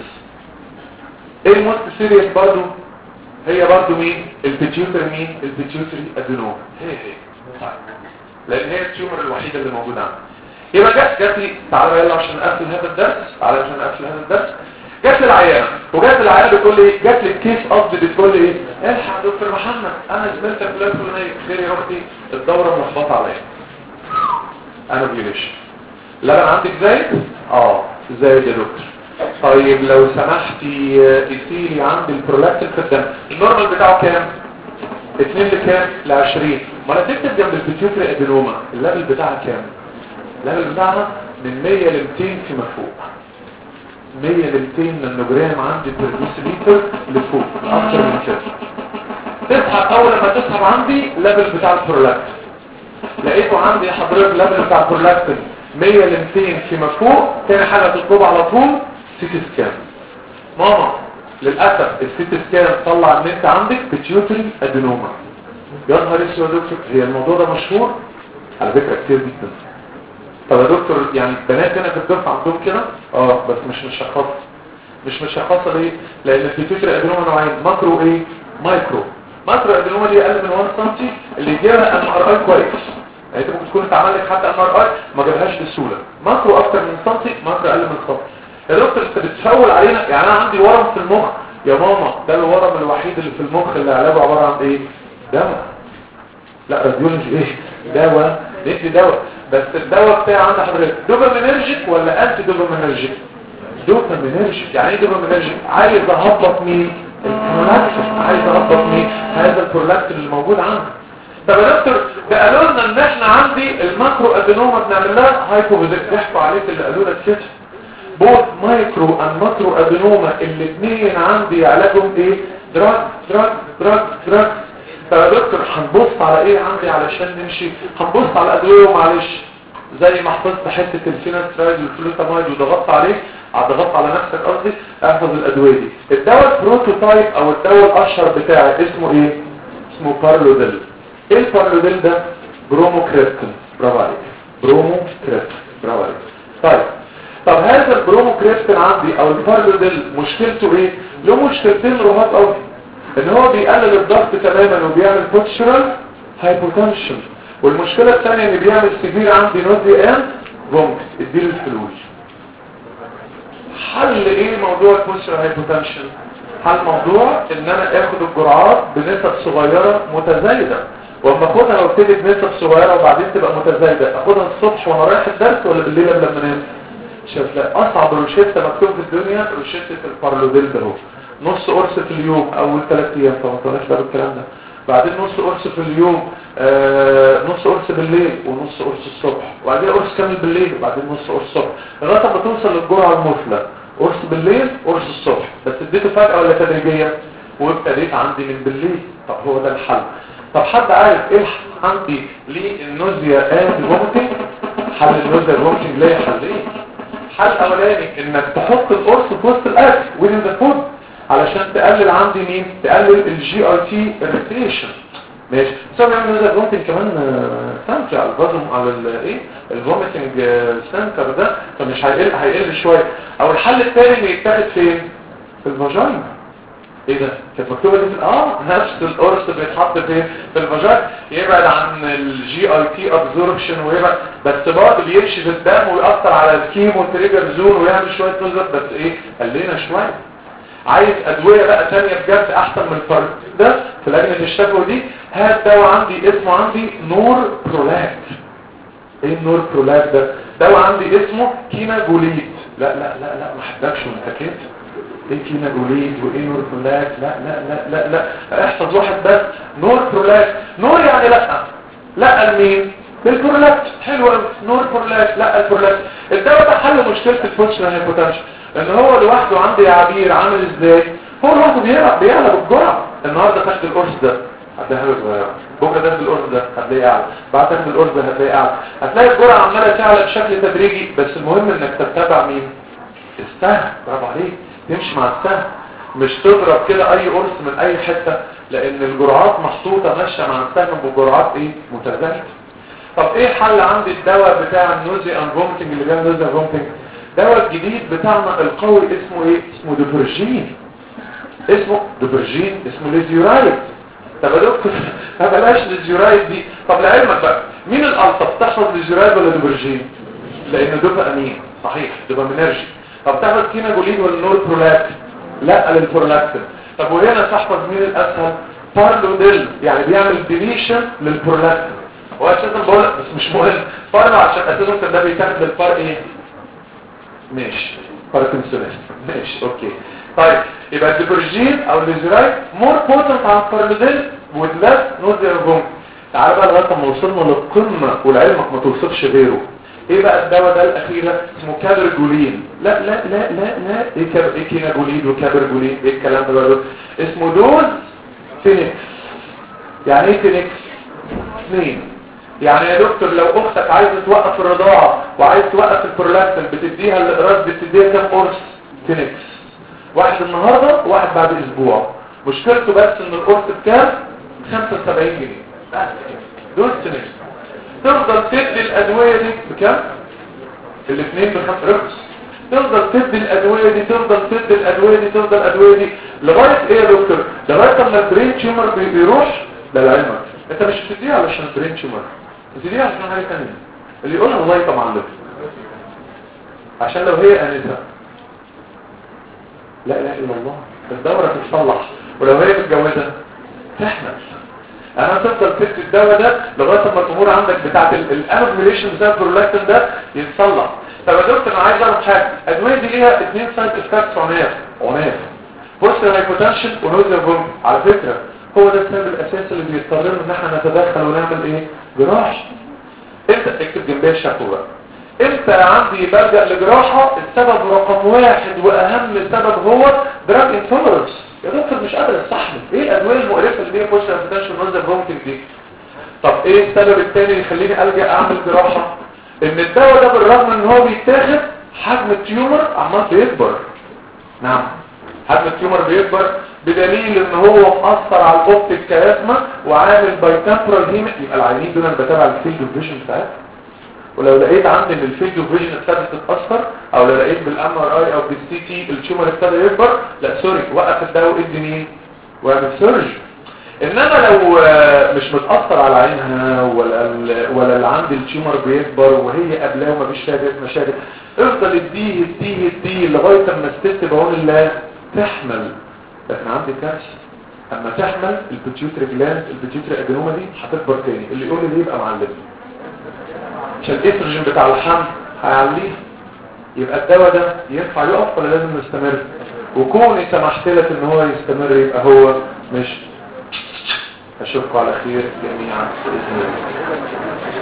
ايه الموست سيريس برضو هي برضو مين البيتيوتري مين البيتيوتري ادينوما هي هي طيب. لان هي التيومر الوحيدة اللي موجودة عندنا يبقى جت جات لي تعالى يلا عشان نقفل هذا الدرس تعالى عشان نقفل هذا الدرس جات لي العيانة وجات لي العيانة بتقول لي ايه جات لي الكيس قصدي بتقول لي ايه الحق يا دكتور محمد انا زميلتك فلان فلانية خير يا اختي الدورة ملخبطة عليا انا بيليش لا انا عندك زايد اه زايد يا دكتور طيب لو سمحتي قيسيلي عندي البرولاكتين في الدم النورمال بتاعه كام 2 لكام ل 20 ما انا تكتب جنب البيتيوتري ادينوما الليفل بتاعها كام الليفل بتاعها من 100 ل 200 فيما فوق 100 ل 200 نانوجرام عندي بير ديسيليتر لفوق اكتر من كده تسحب اول لما تسحب عندي الليفل بتاع البرولاكتين لقيته عندي حضرتك الليفل بتاع البرولاكتين 100 ل 200 فيما فوق تاني حاجه تطلب على طول سيتي سكان ماما للاسف السيتي سكان طلع ان انت عندك بيتيوتري ادينوما يا نهار اسود يا دكتور هي الموضوع ده مشهور على فكره كتير جدا طب يا دكتور يعني البنات هنا في الدفعه عندهم كده اه بس مش مشخصه مش مشخصه ليه لان البيتيوتري ادينوما نوعين ماكرو ايه مايكرو ماكرو ادينوما دي اقل من 1 سم اللي يجيبها ام ار اي كويس يعني انت ممكن تكون انت عمل لك حتى ام ار اي ما جابهاش بسهوله ماكرو اكتر من سنتي ماكرو اقل من سنتي يا دكتور انت بتفول علينا يعني انا عندي ورم في المخ يا ماما ده الورم الوحيد اللي في المخ اللي علاجه عباره عن ايه دواء لا راديولوجي ايه دواء ندي دواء بس الدواء بتاعي عند حضرتك دوبامينرجيك ولا انتي دوبامينرجيك دوبامينرجيك يعني ايه دوبامينرجيك عايز اهبط مين البرولاكتين عايز اهبط مين هذا البرولاكتين اللي موجود عندي طب يا دكتور ده قالوا لنا ان احنا عندي الماكرو ادينوما بنعمل لها هايبوفيزيك ضحكوا عليك اللي قالوا لك كده بوث مايكرو اند ماكرو ادينوما الاثنين عندي علاجهم ايه دراج دراج دراج دراج طب يا دكتور هنبص على ايه عندي علشان نمشي هنبص على ادويه معلش زي ما حفظت حته الفينسترايد والفلوتامايد وضغطت عليه هتضغط على نفسك قصدي احفظ الادويه دي الدواء البروتوتايب او الدواء الاشهر بتاعي اسمه ايه اسمه بارلوديل ايه البارلوديل ده بروموكريبتين برافو عليك بروموكريبتين برافو عليك طيب طب هذا البروموكريبتين عندي او البارلوديل مشكلته ايه له مشكلتين رهات قوي ان هو بيقلل الضغط تماما وبيعمل بوتشرال هايبوتنشن والمشكله الثانيه ان بيعمل سيفير عندي نوزي اند فومت اديله الفلوس حل ايه موضوع البوستر هايبوتنشن حل موضوع ان انا اخد الجرعات بنسب صغيرة متزايدة واما اخدها وابتدي بنسب صغيرة وبعدين تبقى متزايدة اخدها الصبح وانا رايح الدرس ولا بالليل قبل ما انام شوف لا اصعب روشتة مكتوب في الدنيا روشتة البارلوديل ده هو نص قرص في اليوم اول ثلاث ايام طبعا ما طلعش بقى الكلام ده بعدين نص قرص في اليوم آه نص قرص بالليل ونص قرص الصبح وبعدين قرص كامل بالليل وبعدين نص قرص الصبح لغايه ما توصل للجرعه المثلى قرص بالليل قرص الصبح بس اديته فجأة ولا تدريجيا وابتديت عندي من بالليل طب هو ده الحل طب حد عارف ايه الحل عندي للنوزيا اند فومتنج حل النوزيا فومتنج ليه حلين حل اولاني انك تحط القرص في وسط الاكل وين ذا فود علشان تقلل عندي مين تقلل الجي ار تي اريتيشن ماشي سواء يعمل نوزيا فومتنج كمان سنتر على الفازم على الايه الفوميتنج سنتر ده فمش هيقل هيقل شويه او الحل الثاني اللي يتاخد فين في الفاجينا ايه ده كانت مكتوبه دي في اه نفس القرص بيتحط فين في الفاجينا يبعد عن الجي اي تي ابزوربشن ويبعد بس برضه بيمشي في الدم ويأثر على الكيمو تريجر زون ويعمل شويه نزل بس ايه قلنا شويه عايز ادويه بقى ثانيه بجد احسن من الفرق ده في لجنه الشفوي دي هات دواء عندي اسمه عندي نور برولاك ايه النور برولاك ده دواء عندي اسمه كينا جوليد لا لا لا لا ما حدكش وانت كده ايه كينا جوليد وايه نور برولاك لا لا لا لا لا احفظ واحد بس نور برولاك نور يعني لا لا لمين للبرولاك حلو قوي نور برولاك لا البرولاك الدواء ده حل مشكله الفوتشن هايبوتنشن ان هو لوحده عندي يا عبير عامل ازاي هو لوحده بيعلى بيعلى بالجرعه النهارده خدت القرص ده هتلاقي حاجه صغيره بكره تاخد القرص ده هتلاقيه اعلى بعد تاخد القرص ده هتلاقيه اعلى هتلاقي الجرعه عماله تعلى بشكل تدريجي بس المهم انك تتبع مين السهم برافو عليك تمشي مع السهم مش تضرب كده اي قرص من اي حته لان الجرعات محطوطه ماشيه مع السهم بجرعات ايه متزايده طب ايه حل عندي الدواء بتاع النوزي ان فومتنج اللي بيعمل نوزي ان فومتنج الدواء الجديد بتاعنا القوي اسمه ايه اسمه دوبرجين اسمه دوبرجين اسمه ليزيورايد طب يا دكتور ما بلاش ليزيورايد دي طب لعلمك بقى مين الالطف تحفظ ليزيورايد ولا دوبرجين لان دوبا امين صحيح دوبامينرجي طب تحفظ كينا جوليد ولا نور برولاك لا للبرولاكتين طب وهنا تحفظ مين الاسهل بارلوديل يعني بيعمل ديليشن للبرولاكتين هو اساسا بقول بس مش مهم بارلو عشان اساسا ده بيتاخد للبار ايه ماشي باركنسونيست ماشي اوكي طيب يبقى الديبرجين او الليزرايت مور بوتنت عن البارلوديل ودلاس نوزيا فوم تعال بقى لغايه ما وصلنا للقمه ولعلمك ما توصفش غيره ايه بقى الدواء ده الاخيره اسمه كابرجولين لا لا لا لا لا ايه كاب ايه كيناجولين وكابرجولين ايه الكلام ده بقى اسمه دوز فينيكس يعني ايه فينيكس اثنين يعني يا دكتور لو اختك عايزه توقف الرضاعه وعايز توقف البرولاكتين بتديها الاقراص بتديها كام قرص فينيكس واحد النهارده وواحد بعد اسبوع مشكلته بس ان القرص بكام 75 جنيه بس دول فينيكس تفضل تدي الادويه دي بكام الاثنين بخمس رخص تفضل تدي الادويه دي تفضل تدي الادويه دي تفضل الادويه دي لغايه ايه يا دكتور لغايه لما البرين تيومر بيروح ده لعلمك انت مش بتديها علشان البرين تيومر بتديها عشان حاجه ثانيه اللي يقولها الله يطمع له عشان لو هي انسه لا اله الا الله الدوره تتصلح ولو هي متجوزه تحمل انا تفضل تدي الدواء ده لغايه ما الامور عندك بتاعه الانوفيليشن بتاع البرولاكتين ده يتصلح طب يا دكتور انا عايز اعرف حاجه الادويه دي ليها اثنين سايد افكتس عناف عناف بص الهايبوتنشن ونوزيا فوم على فكره هو ده السبب الاساسي اللي بيضطرنا ان احنا نتدخل ونعمل ايه جراحه انت اكتب جنبيها الشكوى بقى انت عندي بلجأ لجراحة السبب رقم واحد واهم سبب هو دراج انتولرنس يا دكتور مش قادر استحمل ايه الادويه المقرفه اللي هي بوش انفيتاشن نوزل ممكن دي طب ايه السبب الثاني اللي يخليني الجا اعمل جراحه ان الدواء ده بالرغم ان هو بيتاخد حجم التيومر عمال بيكبر نعم حجم التيومر بيكبر بدليل ان هو مأثر على الاوبتيك كيازما وعامل بايتامبرال هيم يبقى العينين دول انا بتابع الفيلد اوف فيجن بتاعتهم ولو لقيت عندي ان الفيلد اوف فيجن ابتدت تتاثر او لو لقيت بالام ار اي او بالسي تي التيومر ابتدى يكبر لا سوري وقف الدواء وادي مين واعمل سيرج انما لو آه، مش متاثر على عينها ولا ال- ولا اللي عندي التيومر بيكبر وهي قبلها ومفيش فيها مشاكل افضل اديه اديه اديه لغايه اما الست بعون الله تحمل لكن عندي كارثه اما تحمل البيتيوتري جلاند البيتيوتري ادينوما دي هتكبر تاني اللي يقول لي ليه يبقى معلم عشان الاستروجين بتاع الحمل هيعليه يبقى الدواء ده ينفع يقف ولا لازم يستمر وكوني سمحت لك ان هو يستمر يبقى هو مش اشوفكم على خير جميعا باذن الله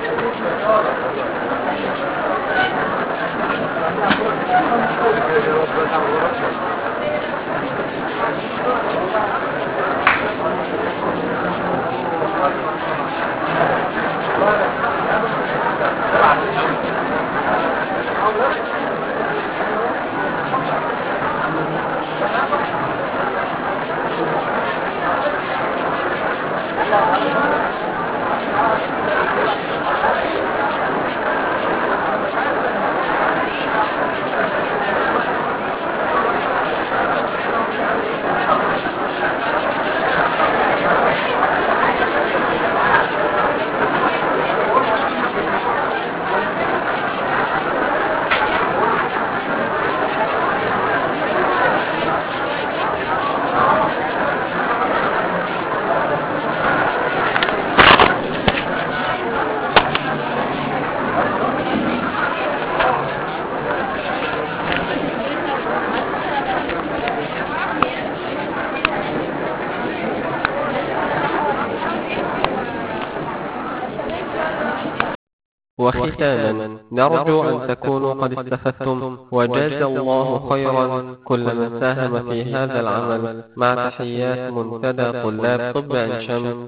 وختاما نرجو أن تكونوا قد استفدتم وجاز الله خيرا كل من ساهم في هذا العمل مع تحيات منتدى طلاب طب عين شمس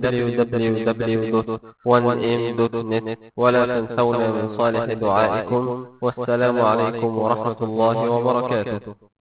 www.1m.net ولا تنسونا من صالح دعائكم والسلام عليكم ورحمة الله وبركاته